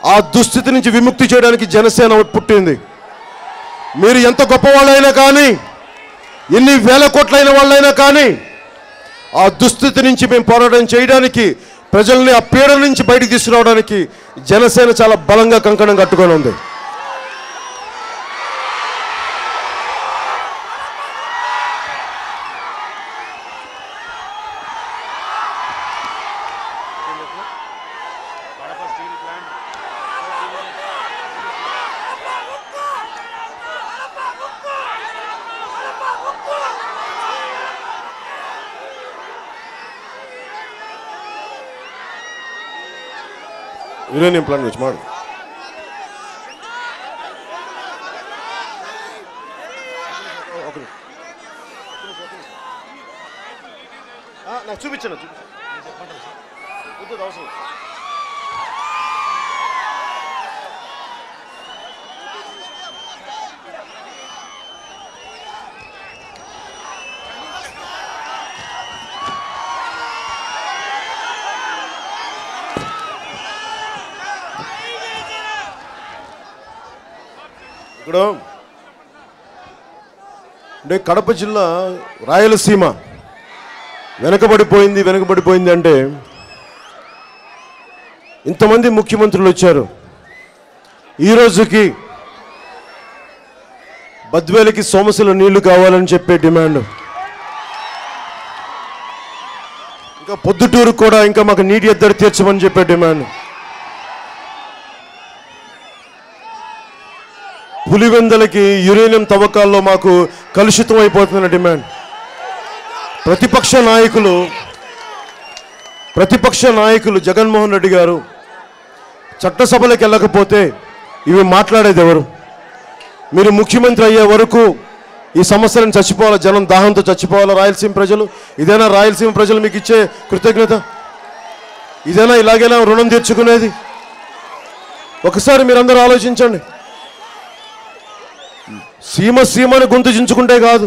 [SPEAKER 2] ఆ దుస్థితి నుంచి విముక్తి చేయడానికి జనసేన పుట్టింది మీరు ఎంత గొప్పవాళ్ళైనా కానీ ఎన్ని వేల కోట్లైన వాళ్ళైనా కానీ ఆ దుస్థితి నుంచి మేము పోరాటం చేయడానికి ప్రజల్ని ఆ పీడ నుంచి బయటికి తీసుకురావడానికి జనసేన చాలా బలంగా కంకణం కట్టుకొని ఉంది యురేనియం ప్లాంట్ గురించి మాడు నాకు చూపించాను అవసరం ఇక్కడ అంటే కడప జిల్లా రాయలసీమ వెనకబడిపోయింది వెనకబడిపోయింది అంటే ఇంతమంది ముఖ్యమంత్రులు వచ్చారు ఈ రోజుకి బద్వేలకి సోమశిల నీళ్లు కావాలని చెప్పే డిమాండ్ ఇంకా పొద్దుటూరు కూడా ఇంకా మాకు నీటి ఎద్దడి తీర్చమని చెప్పే డిమాండ్ పులివెందలకి యురేనియం తవ్వకాల్లో మాకు కలుషితం అయిపోతున్న డిమాండ్ ప్రతిపక్ష నాయకులు ప్రతిపక్ష నాయకులు జగన్మోహన్ రెడ్డి గారు చట్టసభలకు వెళ్ళకపోతే ఇవి మాట్లాడేది ఎవరు మీరు ముఖ్యమంత్రి అయ్యే వరకు ఈ సమస్యలను చచ్చిపోవాలి జనం దాహంతో చచ్చిపోవాలి రాయలసీమ ప్రజలు ఇదేనా రాయలసీమ ప్రజలు మీకు ఇచ్చే కృతజ్ఞత ఇదేనా ఇలాగైనా రుణం తీర్చుకునేది ఒకసారి మీరందరూ ఆలోచించండి సీమ సీమని గొంతు చించుకుంటే కాదు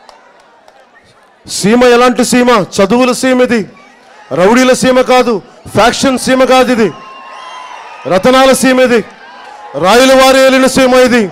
[SPEAKER 2] సీమ ఎలాంటి సీమ చదువుల సీమ ఇది రౌడీల సీమ కాదు ఫ్యాక్షన్ సీమ కాదు ఇది రతనాల సీమ ఇది రాయుల వారి ఏలిన సీమ ఇది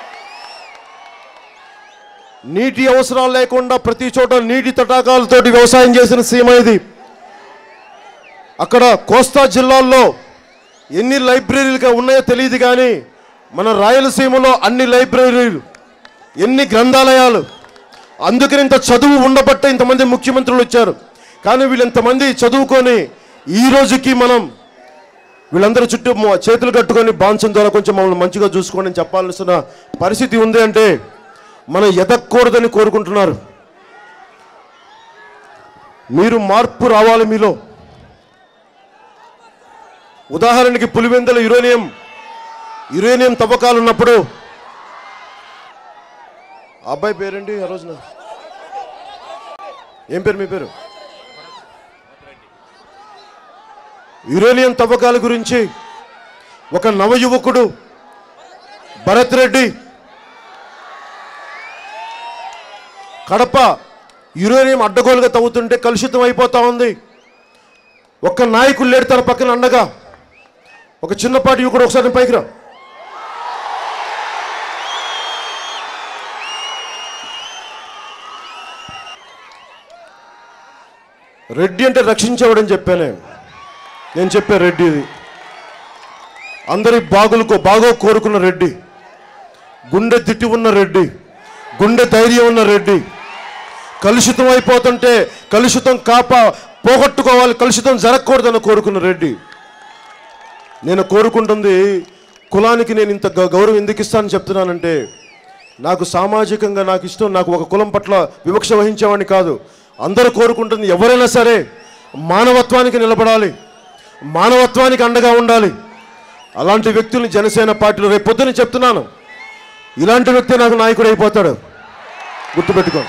[SPEAKER 2] నీటి అవసరాలు లేకుండా ప్రతి చోట నీటి తటాకాలతోటి వ్యవసాయం చేసిన సీమ ఇది అక్కడ కోస్తా జిల్లాల్లో ఎన్ని లైబ్రరీలుగా ఉన్నాయో తెలియదు కానీ మన రాయలసీమలో అన్ని లైబ్రరీలు ఎన్ని గ్రంథాలయాలు అందుకని ఇంత చదువు ఉండబట్టే ఇంతమంది ముఖ్యమంత్రులు వచ్చారు కానీ వీళ్ళు ఇంతమంది చదువుకొని ఈ రోజుకి మనం వీళ్ళందరూ చుట్టూ మొ- చేతులు కట్టుకొని బాన్సం ద్వారా కొంచెం మమ్మల్ని మంచిగా చూసుకోండి అని చెప్పాల్సిన పరిస్థితి ఉంది అంటే మనం ఎదగకూడదని కోరుకుంటున్నారు మీరు మార్పు రావాలి మీలో ఉదాహరణకి పులివెందుల యురేనియం యురేనియం తవ్వకాలు ఉన్నప్పుడు ఆ అబ్బాయి పేరేంటి ఆ రోజున ఏం పేరు మీ పేరు యురేనియం తవ్వకాల గురించి ఒక నవయువకుడు భరత్ రెడ్డి కడప యురేనియం అడ్డగోలుగా తవ్వుతుంటే కలుషితం అయిపోతా ఉంది ఒక్క నాయకుడు లేడు తన పక్కన అండగా ఒక చిన్నపాటి యువకుడు ఒకసారి పైకి రా రెడ్డి అంటే రక్షించేవాడని చెప్పానే నేను చెప్పే రెడ్డి ఇది అందరి బాగులకు బాగో కోరుకున్న రెడ్డి గుండె తిట్టి ఉన్న రెడ్డి గుండె ధైర్యం ఉన్న రెడ్డి కలుషితం అయిపోతుంటే కలుషితం కాప పోగొట్టుకోవాలి కలుషితం జరగకూడదని కోరుకున్న రెడ్డి నేను కోరుకుంటుంది కులానికి నేను ఇంత గ- గౌరవం ఎందుకు ఇస్తానని చెప్తున్నానంటే నాకు సామాజికంగా నాకు ఇష్టం నాకు ఒక కులం పట్ల వివక్ష వహించేవాడిని కాదు అందరూ కోరుకుంటుంది ఎవరైనా సరే మానవత్వానికి నిలబడాలి మానవత్వానికి అండగా ఉండాలి అలాంటి వ్యక్తుల్ని జనసేన పార్టీలో రేపు పొద్దున చెప్తున్నాను ఇలాంటి వ్యక్తి నాకు నాయకుడు అయిపోతాడు గుర్తుపెట్టుకో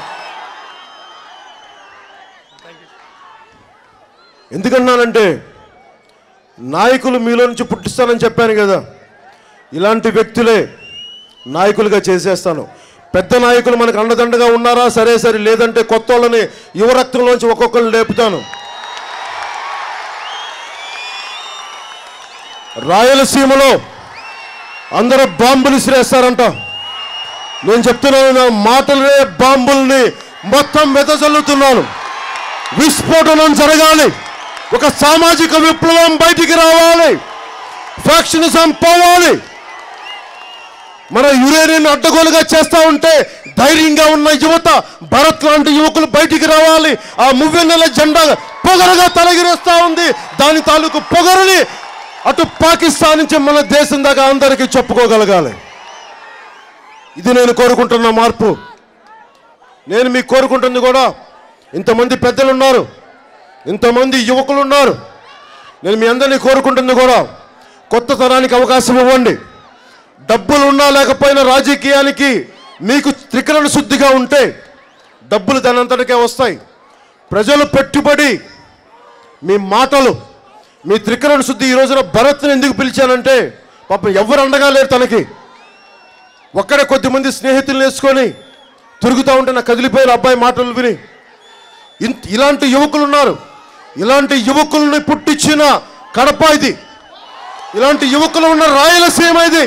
[SPEAKER 2] ఎందుకన్నానంటే నాయకులు మీలో నుంచి పుట్టిస్తానని చెప్పాను కదా ఇలాంటి వ్యక్తులే నాయకులుగా చేసేస్తాను పెద్ద నాయకులు మనకు అండదండగా ఉన్నారా సరే సరే లేదంటే కొత్త వాళ్ళని యువరక్తంలోంచి ఒక్కొక్కరిని లేపుతాను రాయలసీమలో అందరూ బాంబులు విసిరేస్తారంట నేను చెప్తున్నాను నా మాటలనే బాంబుల్ని మొత్తం వెదజల్లుతున్నాను విస్ఫోటనం జరగాలి ఒక సామాజిక విప్లవం బయటికి రావాలి ఫ్యాక్షనిజం పోవాలి మన యురేనియన్ అడ్డగోలుగా చేస్తా ఉంటే ధైర్యంగా ఉన్న యువత భరత్ లాంటి యువకులు బయటికి రావాలి ఆ మువ్వెన్నెల జెండా పొగరగా తలగిరేస్తా ఉంది దాని తాలూకు పొగరుని అటు పాకిస్తాన్ నుంచి మన దేశం దాకా అందరికీ చెప్పుకోగలగాలి ఇది నేను కోరుకుంటున్న మార్పు నేను మీకు కోరుకుంటుంది కూడా ఇంతమంది పెద్దలు ఉన్నారు ఇంతమంది యువకులు ఉన్నారు నేను మీ అందరినీ కోరుకుంటుంది కూడా కొత్త తరానికి అవకాశం ఇవ్వండి డబ్బులు ఉన్నా లేకపోయినా రాజకీయానికి మీకు త్రికరణ శుద్ధిగా ఉంటే డబ్బులు దానంతటికే వస్తాయి ప్రజలు పెట్టుబడి మీ మాటలు మీ త్రికరణ శుద్ధి ఈ రోజున భరత్ని ఎందుకు పిలిచానంటే పాపం ఎవరు అండగా లేరు తనకి ఒక్కడే కొద్దిమంది స్నేహితులు వేసుకొని తిరుగుతూ ఉంటే నా కదిలిపోయిన అబ్బాయి మాటలు విని ఇంత ఇలాంటి యువకులు ఉన్నారు ఇలాంటి యువకుల్ని పుట్టించిన కడప ఇది ఇలాంటి యువకులు ఉన్న రాయలసీమ ఇది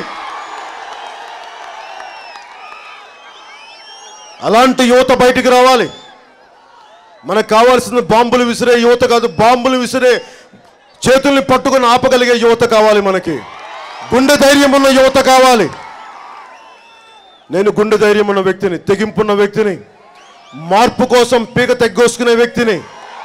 [SPEAKER 2] అలాంటి యువత బయటికి రావాలి మనకు కావాల్సింది బాంబులు విసిరే యువత కాదు బాంబులు విసిరే చేతుల్ని పట్టుకొని ఆపగలిగే యువత కావాలి మనకి గుండె ధైర్యం ఉన్న యువత కావాలి నేను గుండె ధైర్యం ఉన్న వ్యక్తిని తెగింపున్న వ్యక్తిని మార్పు కోసం పీక తెగ్గోసుకునే వ్యక్తిని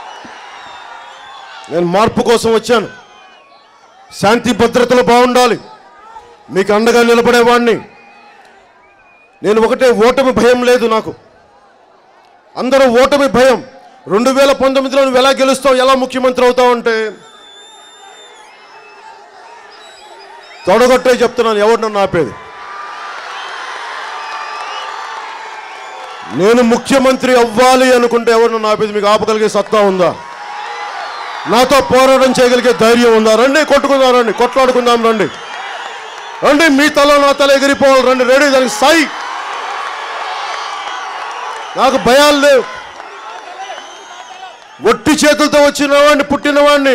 [SPEAKER 2] నేను మార్పు కోసం వచ్చాను శాంతి భద్రతలు బాగుండాలి మీకు అండగా నిలబడేవాడిని నేను ఒకటే ఓటమి భయం లేదు నాకు అందరూ ఓటమి భయం రెండు వేల పంతొమ్మిదిలో నువ్వు ఎలా గెలుస్తావు ఎలా ముఖ్యమంత్రి అవుతావు అంటే తొడగొట్టే చెప్తున్నాను ఎవరు నన్ను ఆపేది నేను ముఖ్యమంత్రి అవ్వాలి అనుకుంటే ఎవరు నన్ను ఆపేది మీకు ఆపగలిగే సత్తా ఉందా నాతో పోరాటం చేయగలిగే ధైర్యం ఉందా రండి కొట్టుకుందాం రండి కొట్లాడుకుందాం రండి రండి మీ తల నా తల ఎగిరిపోవాలి రండి రెడీ దానికి సాయి నాకు భయాలు లేవు ఒట్టి చేతులతో వచ్చిన వాడిని పుట్టిన వాడిని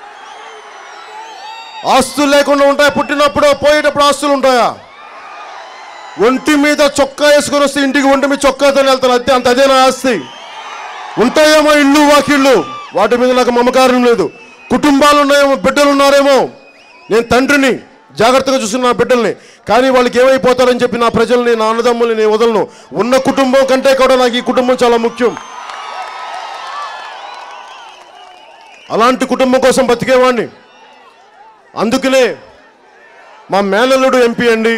[SPEAKER 2] ఆస్తులు లేకుండా ఉంటాయి పుట్టినప్పుడు పోయేటప్పుడు ఆస్తులు ఉంటాయా ఒంటి మీద చొక్కా వేసుకొని వస్తే ఇంటికి ఒంటి మీద చొక్కాతో వెళ్తాను అంతే అంత అదే నా ఆస్తి ఉంటాయేమో ఇల్లు వాకిళ్ళు వాటి మీద నాకు మమకారం లేదు కుటుంబాలు ఉన్నాయేమో బిడ్డలు ఉన్నారేమో నేను తండ్రిని జాగ్రత్తగా చూస్తున్న నా బిడ్డల్ని కానీ వాళ్ళకి ఏమైపోతారని చెప్పి నా ప్రజల్ని నా అన్నదమ్ముల్ని నేను వదలను ఉన్న కుటుంబం కంటే కూడా నాకు ఈ కుటుంబం చాలా ముఖ్యం అలాంటి కుటుంబం కోసం బతికేవాడిని అందుకనే మా మేనల్లుడు ఎంపీ అండి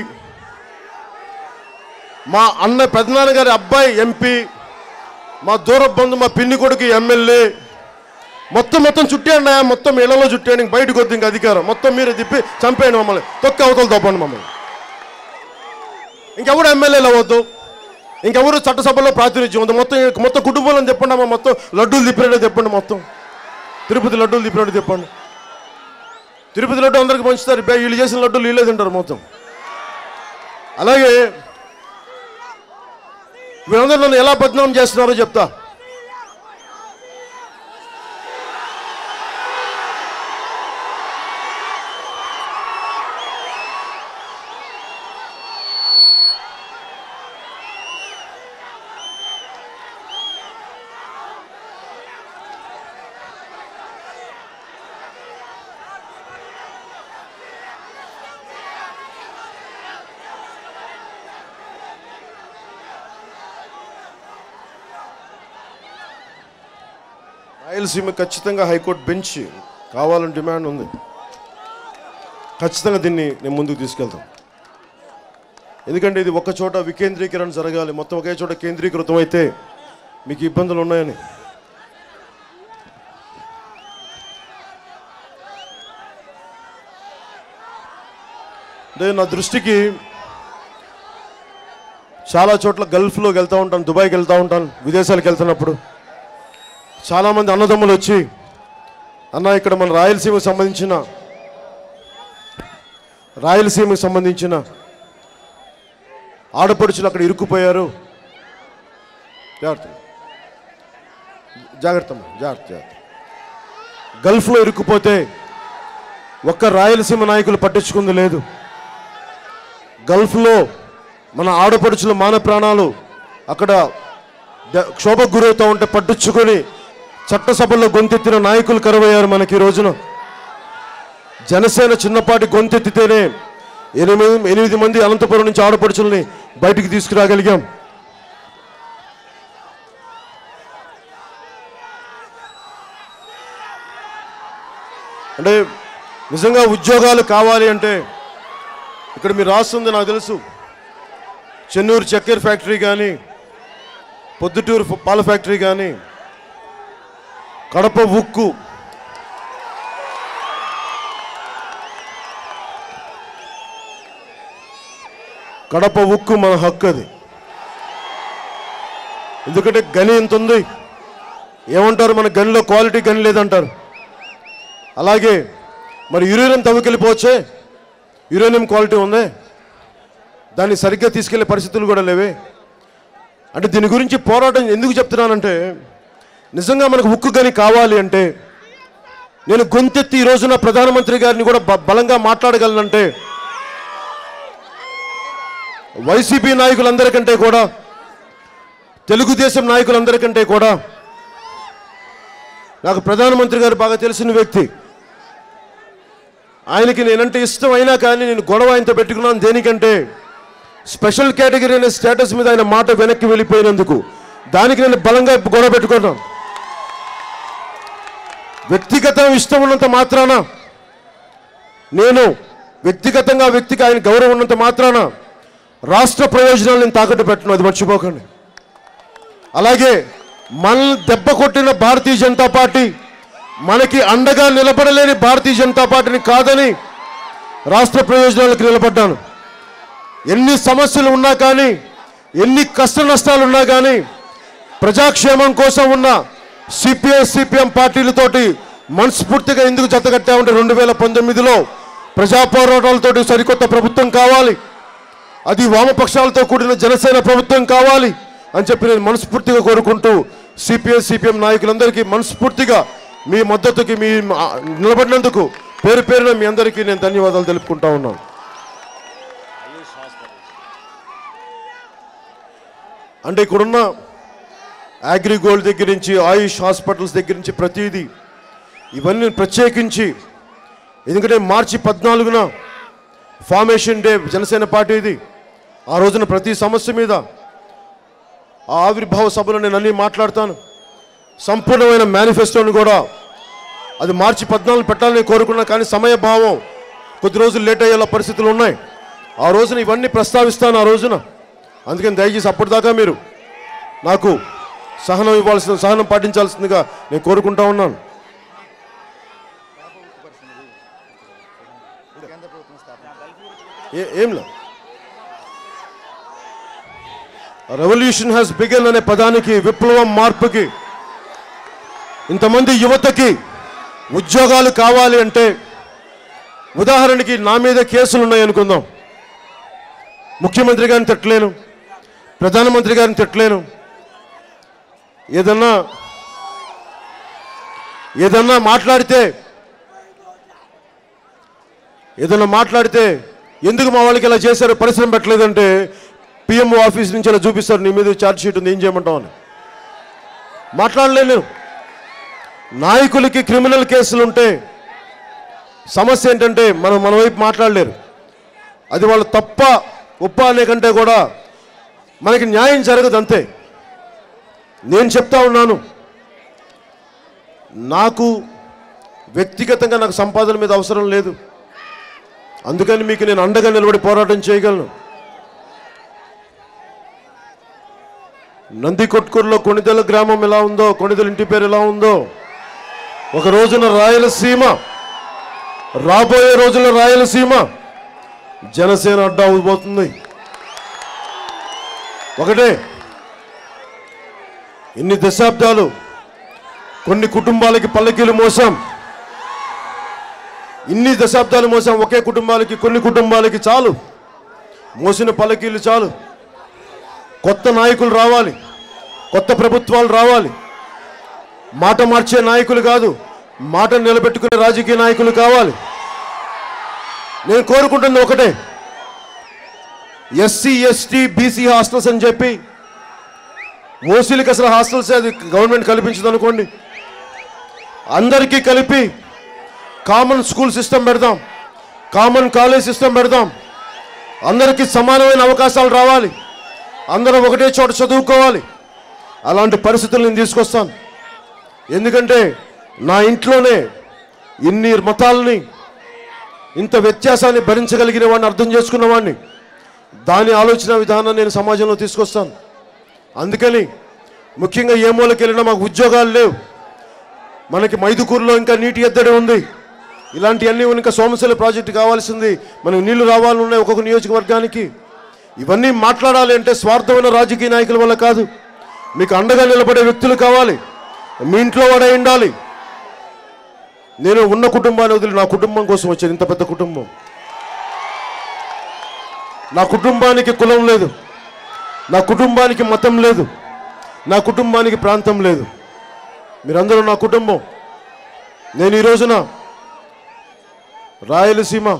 [SPEAKER 2] మా అన్న పెదనాన్న గారి అబ్బాయి ఎంపీ మా దూర బంధు మా పిన్ని కొడుకు ఎమ్మెల్యే మొత్తం మొత్తం చుట్టేయండి అయ్యా, మొత్తం ఇళ్లలో చుట్టేయండి ఇంక బయటకు వద్దు ఇంకా అధికారం మొత్తం మీరే తిప్పి చంపేయండి మమ్మల్ని తొక్క అవతలు తప్పండి మమ్మల్ని ఇంకెవరు ఎమ్మెల్యేలు అవ్వద్దు ఇంకెవరు చట్టసభలో ప్రాతినిధ్యం ఉంది మొత్తం మొత్తం కుటుంబంలో చెప్పండి అమ్మా మొత్తం లడ్డూలు తిప్పినట్టు చెప్పండి మొత్తం తిరుపతి లడ్డూలు తిప్పినట్టు చెప్పండి తిరుపతి లడ్డు అందరికి పంచుతారు బే, వీళ్ళు చేసిన లడ్డూలు వీళ్ళే తింటారు మొత్తం అలాగే వీళ్ళందరూ నన్ను ఎలా బదనాం చేస్తున్నారో చెప్తా రాయలసీమ ఖచ్చితంగా హైకోర్టు బెంచ్ కావాలని డిమాండ్ ఉంది ఖచ్చితంగా దీన్ని నేను ముందుకు తీసుకెళ్తాం ఎందుకంటే ఇది ఒక చోట వికేంద్రీకరణ జరగాలి మొత్తం ఒకే చోట కేంద్రీకృతం అయితే మీకు ఇబ్బందులు ఉన్నాయని అంటే నా దృష్టికి చాలా చోట్ల గల్ఫ్లోకి వెళ్తూ ఉంటాను దుబాయ్కి వెళ్తూ ఉంటాను విదేశాలకు వెళ్తున్నప్పుడు చాలామంది అన్నదమ్ములు వచ్చి అన్న ఇక్కడ మన రాయలసీమకు సంబంధించిన రాయలసీమకు సంబంధించిన ఆడపడుచులు అక్కడ ఇరుక్కుపోయారు జాగ్రత్త జాగ్రత్త అమ్మా, జాగ్రత్త జాగ్రత్త గల్ఫ్లో ఇరుక్కుపోతే ఒక్క రాయలసీమ నాయకులు పట్టించుకుంది లేదు గల్ఫ్లో మన ఆడపడుచుల మాన ప్రాణాలు అక్కడ ద- క్షోభకు గురవుతూ ఉంటే పట్టించుకొని చట్టసభల్లో గొంతెత్తిన నాయకులు కరువయ్యారు మనకి ఈ రోజున జనసేన చిన్నపాటి గొంతెత్తితేనే ఎనిమిది ఎనిమిది మంది అనంతపురం నుంచి ఆడపడుచుల్ని బయటికి తీసుకురాగలిగాం అంటే నిజంగా ఉద్యోగాలు కావాలి అంటే ఇక్కడ మీరు రాస్తుంది నాకు తెలుసు చెన్నూరు చక్కెర ఫ్యాక్టరీ కానీ పొద్దుటూరు ఫ- పాల ఫ్యాక్టరీ కానీ కడప ఉక్కు కడప ఉక్కు మన హక్కు అది ఎందుకంటే గని ఎంత ఉంది ఏమంటారు మన గనిలో క్వాలిటీ గని లేదంటారు అలాగే మరి యురేనియం తవ్వుకెళ్ళిపోవచ్చే యురేనియం క్వాలిటీ ఉంది దాన్ని సరిగ్గా తీసుకెళ్లే పరిస్థితులు కూడా లేవే అంటే దీని గురించి పోరాటం ఎందుకు చెప్తున్నానంటే నిజంగా మనకు ఉక్కు గని కావాలి అంటే నేను గొంతెత్తి ఈ రోజున ప్రధానమంత్రి గారిని కూడా బ- బలంగా మాట్లాడగలనంటే వైసీపీ నాయకులందరికంటే కూడా తెలుగుదేశం నాయకులందరికంటే కూడా నాకు ప్రధానమంత్రి గారు బాగా తెలిసిన వ్యక్తి ఆయనకి నేనంటే ఇష్టం అయినా కానీ నేను గొడవ ఆయనతో పెట్టుకున్నాను దేనికంటే స్పెషల్ కేటగిరీ అనే స్టేటస్ మీద ఆయన మాట వెనక్కి వెళ్ళిపోయినందుకు దానికి నేను బలంగా గొడవ పెట్టుకున్నాను వ్యక్తిగత ఇష్టం ఉన్నంత మాత్రాన నేను వ్యక్తిగతంగా వ్యక్తికి ఆయన గౌరవం ఉన్నంత మాత్రాన రాష్ట్ర ప్రయోజనాలు నేను తాకట్టు పెట్టను అది మర్చిపోకండి అలాగే మనల్ని దెబ్బ కొట్టిన భారతీయ జనతా పార్టీ మనకి అండగా నిలబడలేని భారతీయ జనతా పార్టీని కాదని రాష్ట్ర ప్రయోజనాలకు నిలబడ్డాను ఎన్ని సమస్యలు ఉన్నా కానీ ఎన్ని కష్ట నష్టాలు ఉన్నా కానీ ప్రజాక్షేమం కోసం ఉన్న సిపిఐ సిపిఎం పార్టీలతోటి మనస్ఫూర్తిగా ఎందుకు జతకట్టామంటే రెండు వేల పంతొమ్మిదిలో ప్రజా పోరాటాలతోటి సరికొత్త ప్రభుత్వం కావాలి అది వామపక్షాలతో కూడిన జనసేన ప్రభుత్వం కావాలి అని చెప్పి నేను మనస్ఫూర్తిగా కోరుకుంటూ సిపిఐ సిపిఎం నాయకులందరికీ మనస్ఫూర్తిగా మీ మద్దతుకి మీ ఆ, నిలబడినందుకు పేరు పేరున మీ అందరికీ నేను ధన్యవాదాలు తెలుపుకుంటా ఉన్నాను అంటే ఇక్కడున్న అగ్రిగోల్డ్ దగ్గర నుంచి ఆయుష్ హాస్పిటల్స్ దగ్గర నుంచి ప్రతిదీ ఇవన్నీ ప్రత్యేకించి ఎందుకంటే మార్చి పద్నాలుగున ఫార్మేషన్ డే జనసేన పార్టీది ఆ రోజున ప్రతి సమస్య మీద ఆ ఆవిర్భావ సభలో నేను అన్నీ మాట్లాడతాను సంపూర్ణమైన మేనిఫెస్టోని కూడా అది మార్చి పద్నాలుగు పెట్టాలని కోరుకున్నా కానీ సమయభావం కొద్ది రోజులు లేట్ అయ్యేలా పరిస్థితులు ఉన్నాయి ఆ రోజున ఇవన్నీ ప్రస్తావిస్తాను ఆ రోజున అందుకని దయచేసి అప్పటిదాకా మీరు నాకు సహనం ఇవ్వాల్సిన సహనం పాటించాల్సిందిగా నేను కోరుకుంటా ఉన్నాను ఏ- ఏంలా రెవల్యూషన్ హ్యాస్ బిగన్ అనే పదానికి విప్లవం మార్పుకి ఇంతమంది యువతకి ఉద్యోగాలు కావాలి అంటే ఉదాహరణకి నా మీద కేసులు ఉన్నాయి అనుకుందాం ముఖ్యమంత్రి గారిని తిట్టలేను ప్రధానమంత్రి గారిని తిట్టలేను ఏదన్నా ఏదన్నా మాట్లాడితే ఏదన్నా మాట్లాడితే ఎందుకు మా వాళ్ళకి ఇలా చేశారు పరిశ్రమ పెట్టలేదంటే పిఎంఓ ఆఫీస్ నుంచి ఇలా చూపిస్తారు నీ మీద ఛార్జ్ షీట్ ఉంది ఏం చేయమంటావు అని మాట్లాడలేను నాయకులకి క్రిమినల్ కేసులు ఉంటే సమస్య ఏంటంటే మనం మన వైపు మాట్లాడలేరు అది వాళ్ళు తప్ప ఒప్ప అనే కంటే కూడా మనకి న్యాయం జరగదు అంతే నేను చెప్తా ఉన్నాను నాకు వ్యక్తిగతంగా నాకు సంపాదన మీద అవసరం లేదు అందుకని మీకు నేను అండగా నిలబడి పోరాటం చేయగలను నంది కొట్కూరులో కొణిదెల గ్రామం ఎలా ఉందో కొణిదెల ఇంటి పేరు ఎలా ఉందో ఒక రోజున రాయలసీమ రాబోయే రోజుల్లో రాయలసీమ జనసేన అడ్డా అవబోతుంది ఒకటే ఇన్ని దశాబ్దాలు కొన్ని కుటుంబాలకి పల్లకీలు మోసాం ఇన్ని దశాబ్దాలు మోసాం ఒకే కుటుంబాలకి కొన్ని కుటుంబాలకి చాలు మోసిన పల్లకీలు చాలు కొత్త నాయకులు రావాలి కొత్త ప్రభుత్వాలు రావాలి మాట మార్చే నాయకులు కాదు మాట నిలబెట్టుకునే రాజకీయ నాయకులు కావాలి నేను కోరుకుంటుంది ఒకటే ఎస్సీ ఎస్టీ బీసీ హాస్టల్స్ అని చెప్పి ఓసీలకి అసలు హాస్టల్స్ అది గవర్నమెంట్ కల్పించదు అనుకోండి అందరికీ కలిపి కామన్ స్కూల్ సిస్టమ్ పెడదాం కామన్ కాలేజ్ సిస్టమ్ పెడదాం అందరికీ సమానమైన అవకాశాలు రావాలి అందరూ ఒకటే చోట చదువుకోవాలి అలాంటి పరిస్థితులు నేను తీసుకొస్తాను ఎందుకంటే నా ఇంట్లోనే ఇన్ని మతాలని ఇంత వ్యత్యాసాన్ని భరించగలిగిన వాడిని అర్థం చేసుకున్న వాడిని దాని ఆలోచన విధానం నేను సమాజంలో తీసుకొస్తాను అందుకని ముఖ్యంగా ఏ మూలకి వెళ్ళినా మాకు ఉద్యోగాలు లేవు మనకి మైదుకూరులో ఇంకా నీటి ఎద్దడి ఉంది ఇలాంటివన్నీ ఇంకా సోమశిల ప్రాజెక్టు కావాల్సింది మనకు నీళ్లు రావాలని ఉన్నాయి ఒక్కొక్క నియోజకవర్గానికి ఇవన్నీ మాట్లాడాలి అంటే స్వార్థమైన రాజకీయ నాయకుల వల్ల కాదు మీకు అండగా నిలబడే వ్యక్తులు కావాలి మీ ఇంట్లో వాడే ఉండాలి నేను ఉన్న కుటుంబాన్ని వదిలి నా కుటుంబం కోసం వచ్చాను ఇంత పెద్ద కుటుంబం నా కుటుంబానికి కులం లేదు నా కుటుంబానికి మతం లేదు నా కుటుంబానికి ప్రాంతం లేదు మీరందరూ నా కుటుంబం నేను ఈ రోజున రాయలసీమ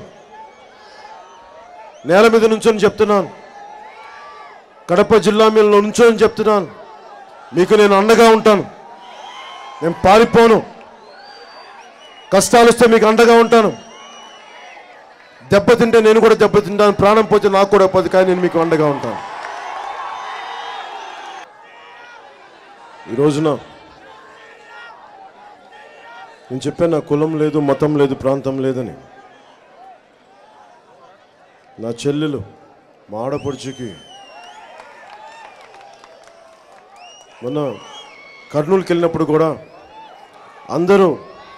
[SPEAKER 2] నేల మీద నుంచొని చెప్తున్నాను కడప జిల్లా మీద నుంచొని చెప్తున్నాను మీకు నేను అండగా ఉంటాను నేను పారిపోను కష్టాలు వస్తే మీకు అండగా ఉంటాను దెబ్బతింటే నేను కూడా దెబ్బతింటాను ప్రాణం పోతే నాకు కూడా పోదు కానీ నేను మీకు అండగా ఉంటాను ఈ రోజున నేను చెప్పాను నా కులం లేదు మతం లేదు ప్రాంతం లేదని నా చెల్లెలు మా ఆడపడుచుకి మొన్న కర్నూలుకి వెళ్ళినప్పుడు కూడా అందరూ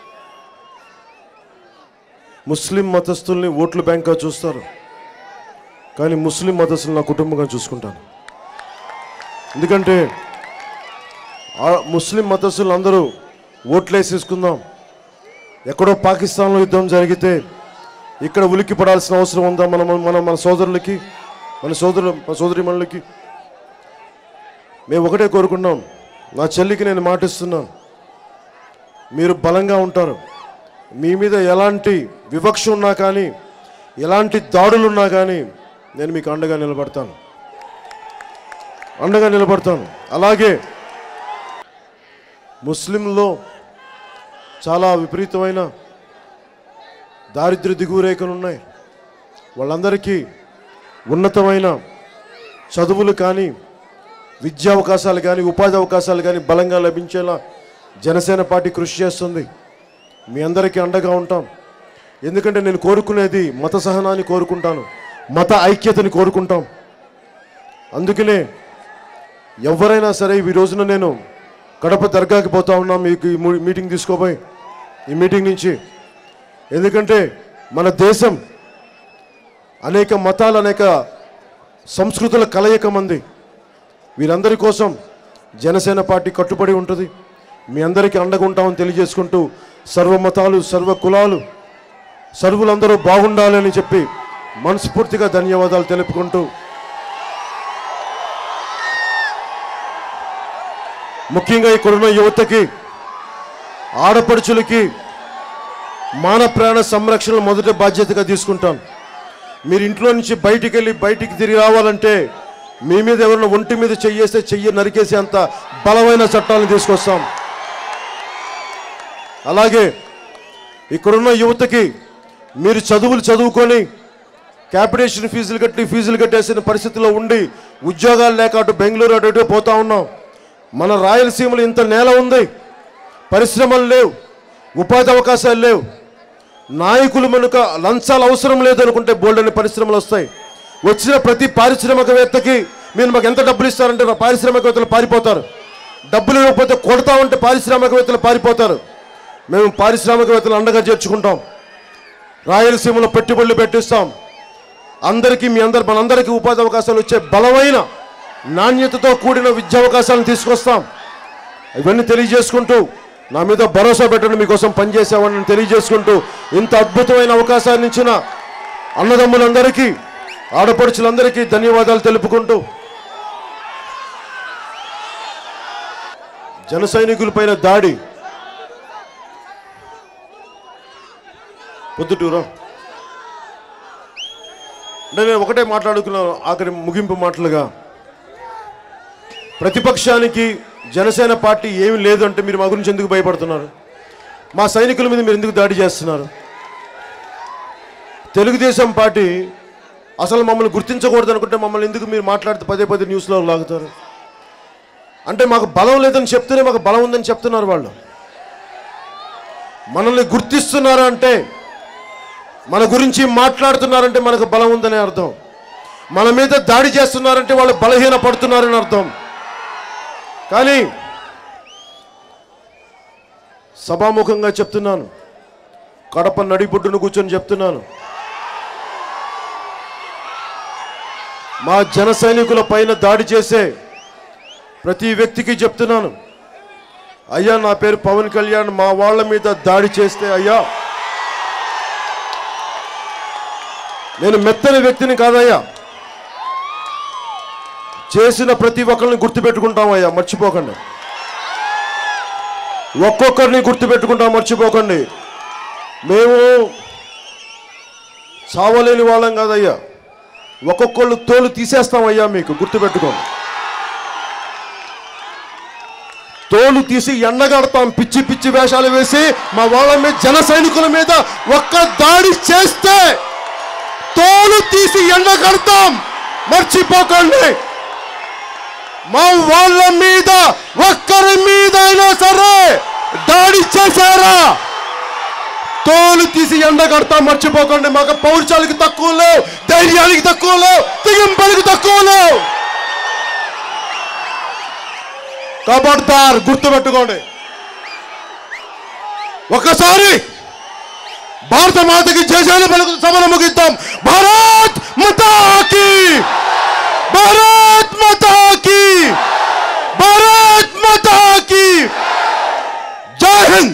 [SPEAKER 2] ముస్లిం మతస్థుల్ని ఓట్లు బ్యాంక్గా చూస్తారు కానీ ముస్లిం మతస్థులు నా కుటుంబంగా చూసుకుంటాను ఎందుకంటే ఆ ముస్లిం మతస్థులు అందరూ ఓట్లేసేసుకుందాం ఎక్కడో పాకిస్తాన్లో యుద్ధం జరిగితే ఇక్కడ ఉలిక్కి పడాల్సిన అవసరం ఉందా మన మన మన సోదరులకి మన సోదరులు మన సోదరిమణులకి మేము ఒకటే కోరుకున్నాం నా చెల్లికి నేను మాటిస్తున్నాను మీరు బలంగా ఉంటారు మీ మీద ఎలాంటి వివక్ష ఉన్నా కానీ ఎలాంటి దాడులు ఉన్నా కానీ నేను మీకు అండగా నిలబడతాను అండగా నిలబడతాను అలాగే ముస్లింలో చాలా విపరీతమైన దారిద్ర్య దిగువ రేఖలు ఉన్నాయి వాళ్ళందరికీ ఉన్నతమైన చదువులు కానీ విద్యా అవకాశాలు కానీ ఉపాధి అవకాశాలు కానీ బలంగా లభించేలా జనసేన పార్టీ కృషి చేస్తుంది మీ అందరికీ అండగా ఉంటాం ఎందుకంటే నేను కోరుకునేది మత సహనాన్ని కోరుకుంటాను మత ఐక్యతని కోరుకుంటాం అందుకనే ఎవరైనా సరే ఈ రోజున నేను కడప దర్గాకి పోతా ఉన్నా మీకు ఈ మూ- మీటింగ్ తీసుకోపోయి ఈ మీటింగ్ నుంచి ఎందుకంటే మన దేశం అనేక మతాలు అనేక సంస్కృతుల కలయిక మంది వీరందరి కోసం జనసేన పార్టీ కట్టుబడి ఉంటుంది మీ అందరికీ అండగా ఉంటామని తెలియజేసుకుంటూ సర్వ మతాలు సర్వ కులాలు సర్వులందరూ బాగుండాలని చెప్పి మనస్ఫూర్తిగా ధన్యవాదాలు తెలుపుకుంటూ ముఖ్యంగా ఇక్కడున్న యువతకి ఆడపడుచులకి మాన ప్రాణ సంరక్షణ మొదటి బాధ్యతగా తీసుకుంటాను మీరు ఇంట్లో నుంచి బయటికి వెళ్ళి బయటికి తిరిగి రావాలంటే మీ మీద ఎవరైనా ఒంటి మీద చెయ్యేస్తే చెయ్యి నరికేసే అంత బలమైన చట్టాలను తీసుకొస్తాం అలాగే ఇక్కడున్న యువతకి మీరు చదువులు చదువుకొని క్యాపిటేషన్ ఫీజులు కట్టి ఫీజులు కట్టేసిన పరిస్థితిలో ఉండి ఉద్యోగాలు లేక అటు బెంగళూరు అటు ఇటు పోతా ఉన్నాం మన రాయలసీమలో ఇంత నేల ఉంది పరిశ్రమలు లేవు ఉపాధి అవకాశాలు లేవు నాయకులు మనకు లంచాలు అవసరం లేదు అనుకుంటే బోల్డని పరిశ్రమలు వస్తాయి వచ్చిన ప్రతి పారిశ్రామికవేత్తకి మీరు మాకు ఎంత డబ్బులు ఇస్తారంటే నా పారిశ్రామికవేత్తలు పారిపోతారు డబ్బులు ఇవ్వకపోతే కొడతామంటే పారిశ్రామికవేత్తలు పారిపోతారు మేము పారిశ్రామికవేత్తలు అండగా చేర్చుకుంటాం రాయలసీమలో పెట్టుబడులు పెట్టిస్తాం అందరికీ మీ అందరు మనందరికీ ఉపాధి అవకాశాలు వచ్చే బలమైన నాణ్యతతో కూడిన విద్యా అవకాశాలను తీసుకొస్తాం ఇవన్నీ తెలియజేసుకుంటూ నా మీద భరోసా పెట్టండి మీకోసం పనిచేసామని తెలియజేసుకుంటూ ఇంత అద్భుతమైన అవకాశాన్ని ఇచ్చిన అన్నదమ్ములందరికీ ఆడపడుచులందరికీ ధన్యవాదాలు తెలుపుకుంటూ జన సైనికులపైన దాడి పొద్దుటూరా అంటే నేను ఒకటే మాట్లాడుకున్నాను ఆఖరి ముగింపు మాటలుగా ప్రతిపక్షానికి జనసేన పార్టీ ఏమి లేదు అంటే మీరు మా గురించి ఎందుకు భయపడుతున్నారు మా సైనికుల మీద మీరు ఎందుకు దాడి చేస్తున్నారు తెలుగుదేశం పార్టీ అసలు మమ్మల్ని గుర్తించకూడదు అనుకుంటే మమ్మల్ని ఎందుకు మీరు మాట్లాడితే పదే పదే న్యూస్లో లాగుతారు అంటే మాకు బలం లేదని చెప్తేనే మాకు బలం ఉందని చెప్తున్నారు వాళ్ళు మనల్ని గుర్తిస్తున్నారు అంటే మన గురించి మాట్లాడుతున్నారంటే మనకు బలం ఉందనే అర్థం మన మీద దాడి చేస్తున్నారంటే వాళ్ళు బలహీన పడుతున్నారని అర్థం కానీ సభాముఖంగా చెప్తున్నాను కడప నడిబొడ్డును కూర్చొని చెప్తున్నాను మా జన సైనికుల పైన దాడి చేసే ప్రతి వ్యక్తికి చెప్తున్నాను అయ్యా నా పేరు పవన్ కళ్యాణ్ మా వాళ్ళ మీద దాడి చేస్తే అయ్యా నేను మెత్తని వ్యక్తిని కాదయ్యా చేసిన ప్రతి ఒక్కరిని గుర్తుపెట్టుకుంటాం అయ్యా మర్చిపోకండి ఒక్కొక్కరిని గుర్తుపెట్టుకుంటాం మర్చిపోకండి మేము చావలేని వాళ్ళం కాదయ్యా ఒక్కొక్కళ్ళు తోలు తీసేస్తామయ్యా మీకు గుర్తుపెట్టుకోండి తోలు తీసి ఎండగడతాం పిచ్చి పిచ్చి వేషాలు వేసి మా వాళ్ళ మీద జన సైనికుల మీద ఒక్క దాడి చేస్తే తోలు తీసి ఎండగడతాం మర్చిపోకండి మా వాళ్ళ మీద ఒక్కరి మీద అయినా సరే దాడి చేశారా తోలు తీసి ఎండగడతాం మర్చిపోకండి మాకు పౌరుషాలకి తక్కువ లేవు ధైర్యానికి తక్కువ లేవు తెగింపలకి తక్కువ లేవు కబడ్దార్ గుర్తుపెట్టుకోండి ఒక్కసారి భారత మాతకి జయశాల పలుకు సభను ముగిద్దాం భారత్ మతాకి భారత్ మతాకి భారత్ మతాకి జై హింద్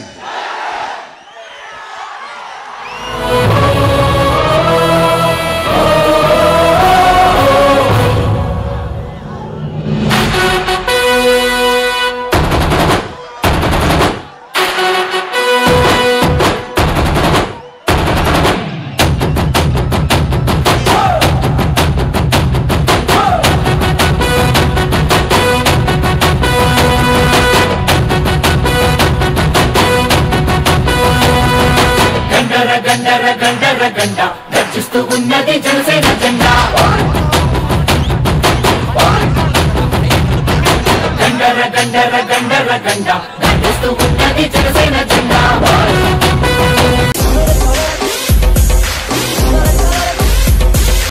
[SPEAKER 3] గండర గండర గండర గండ గర్జిస్తూ ఉన్నది జనసేన జెండా గండర గండర గండర గండ గర్జిస్తూ ఉన్నది జనసేన జెండా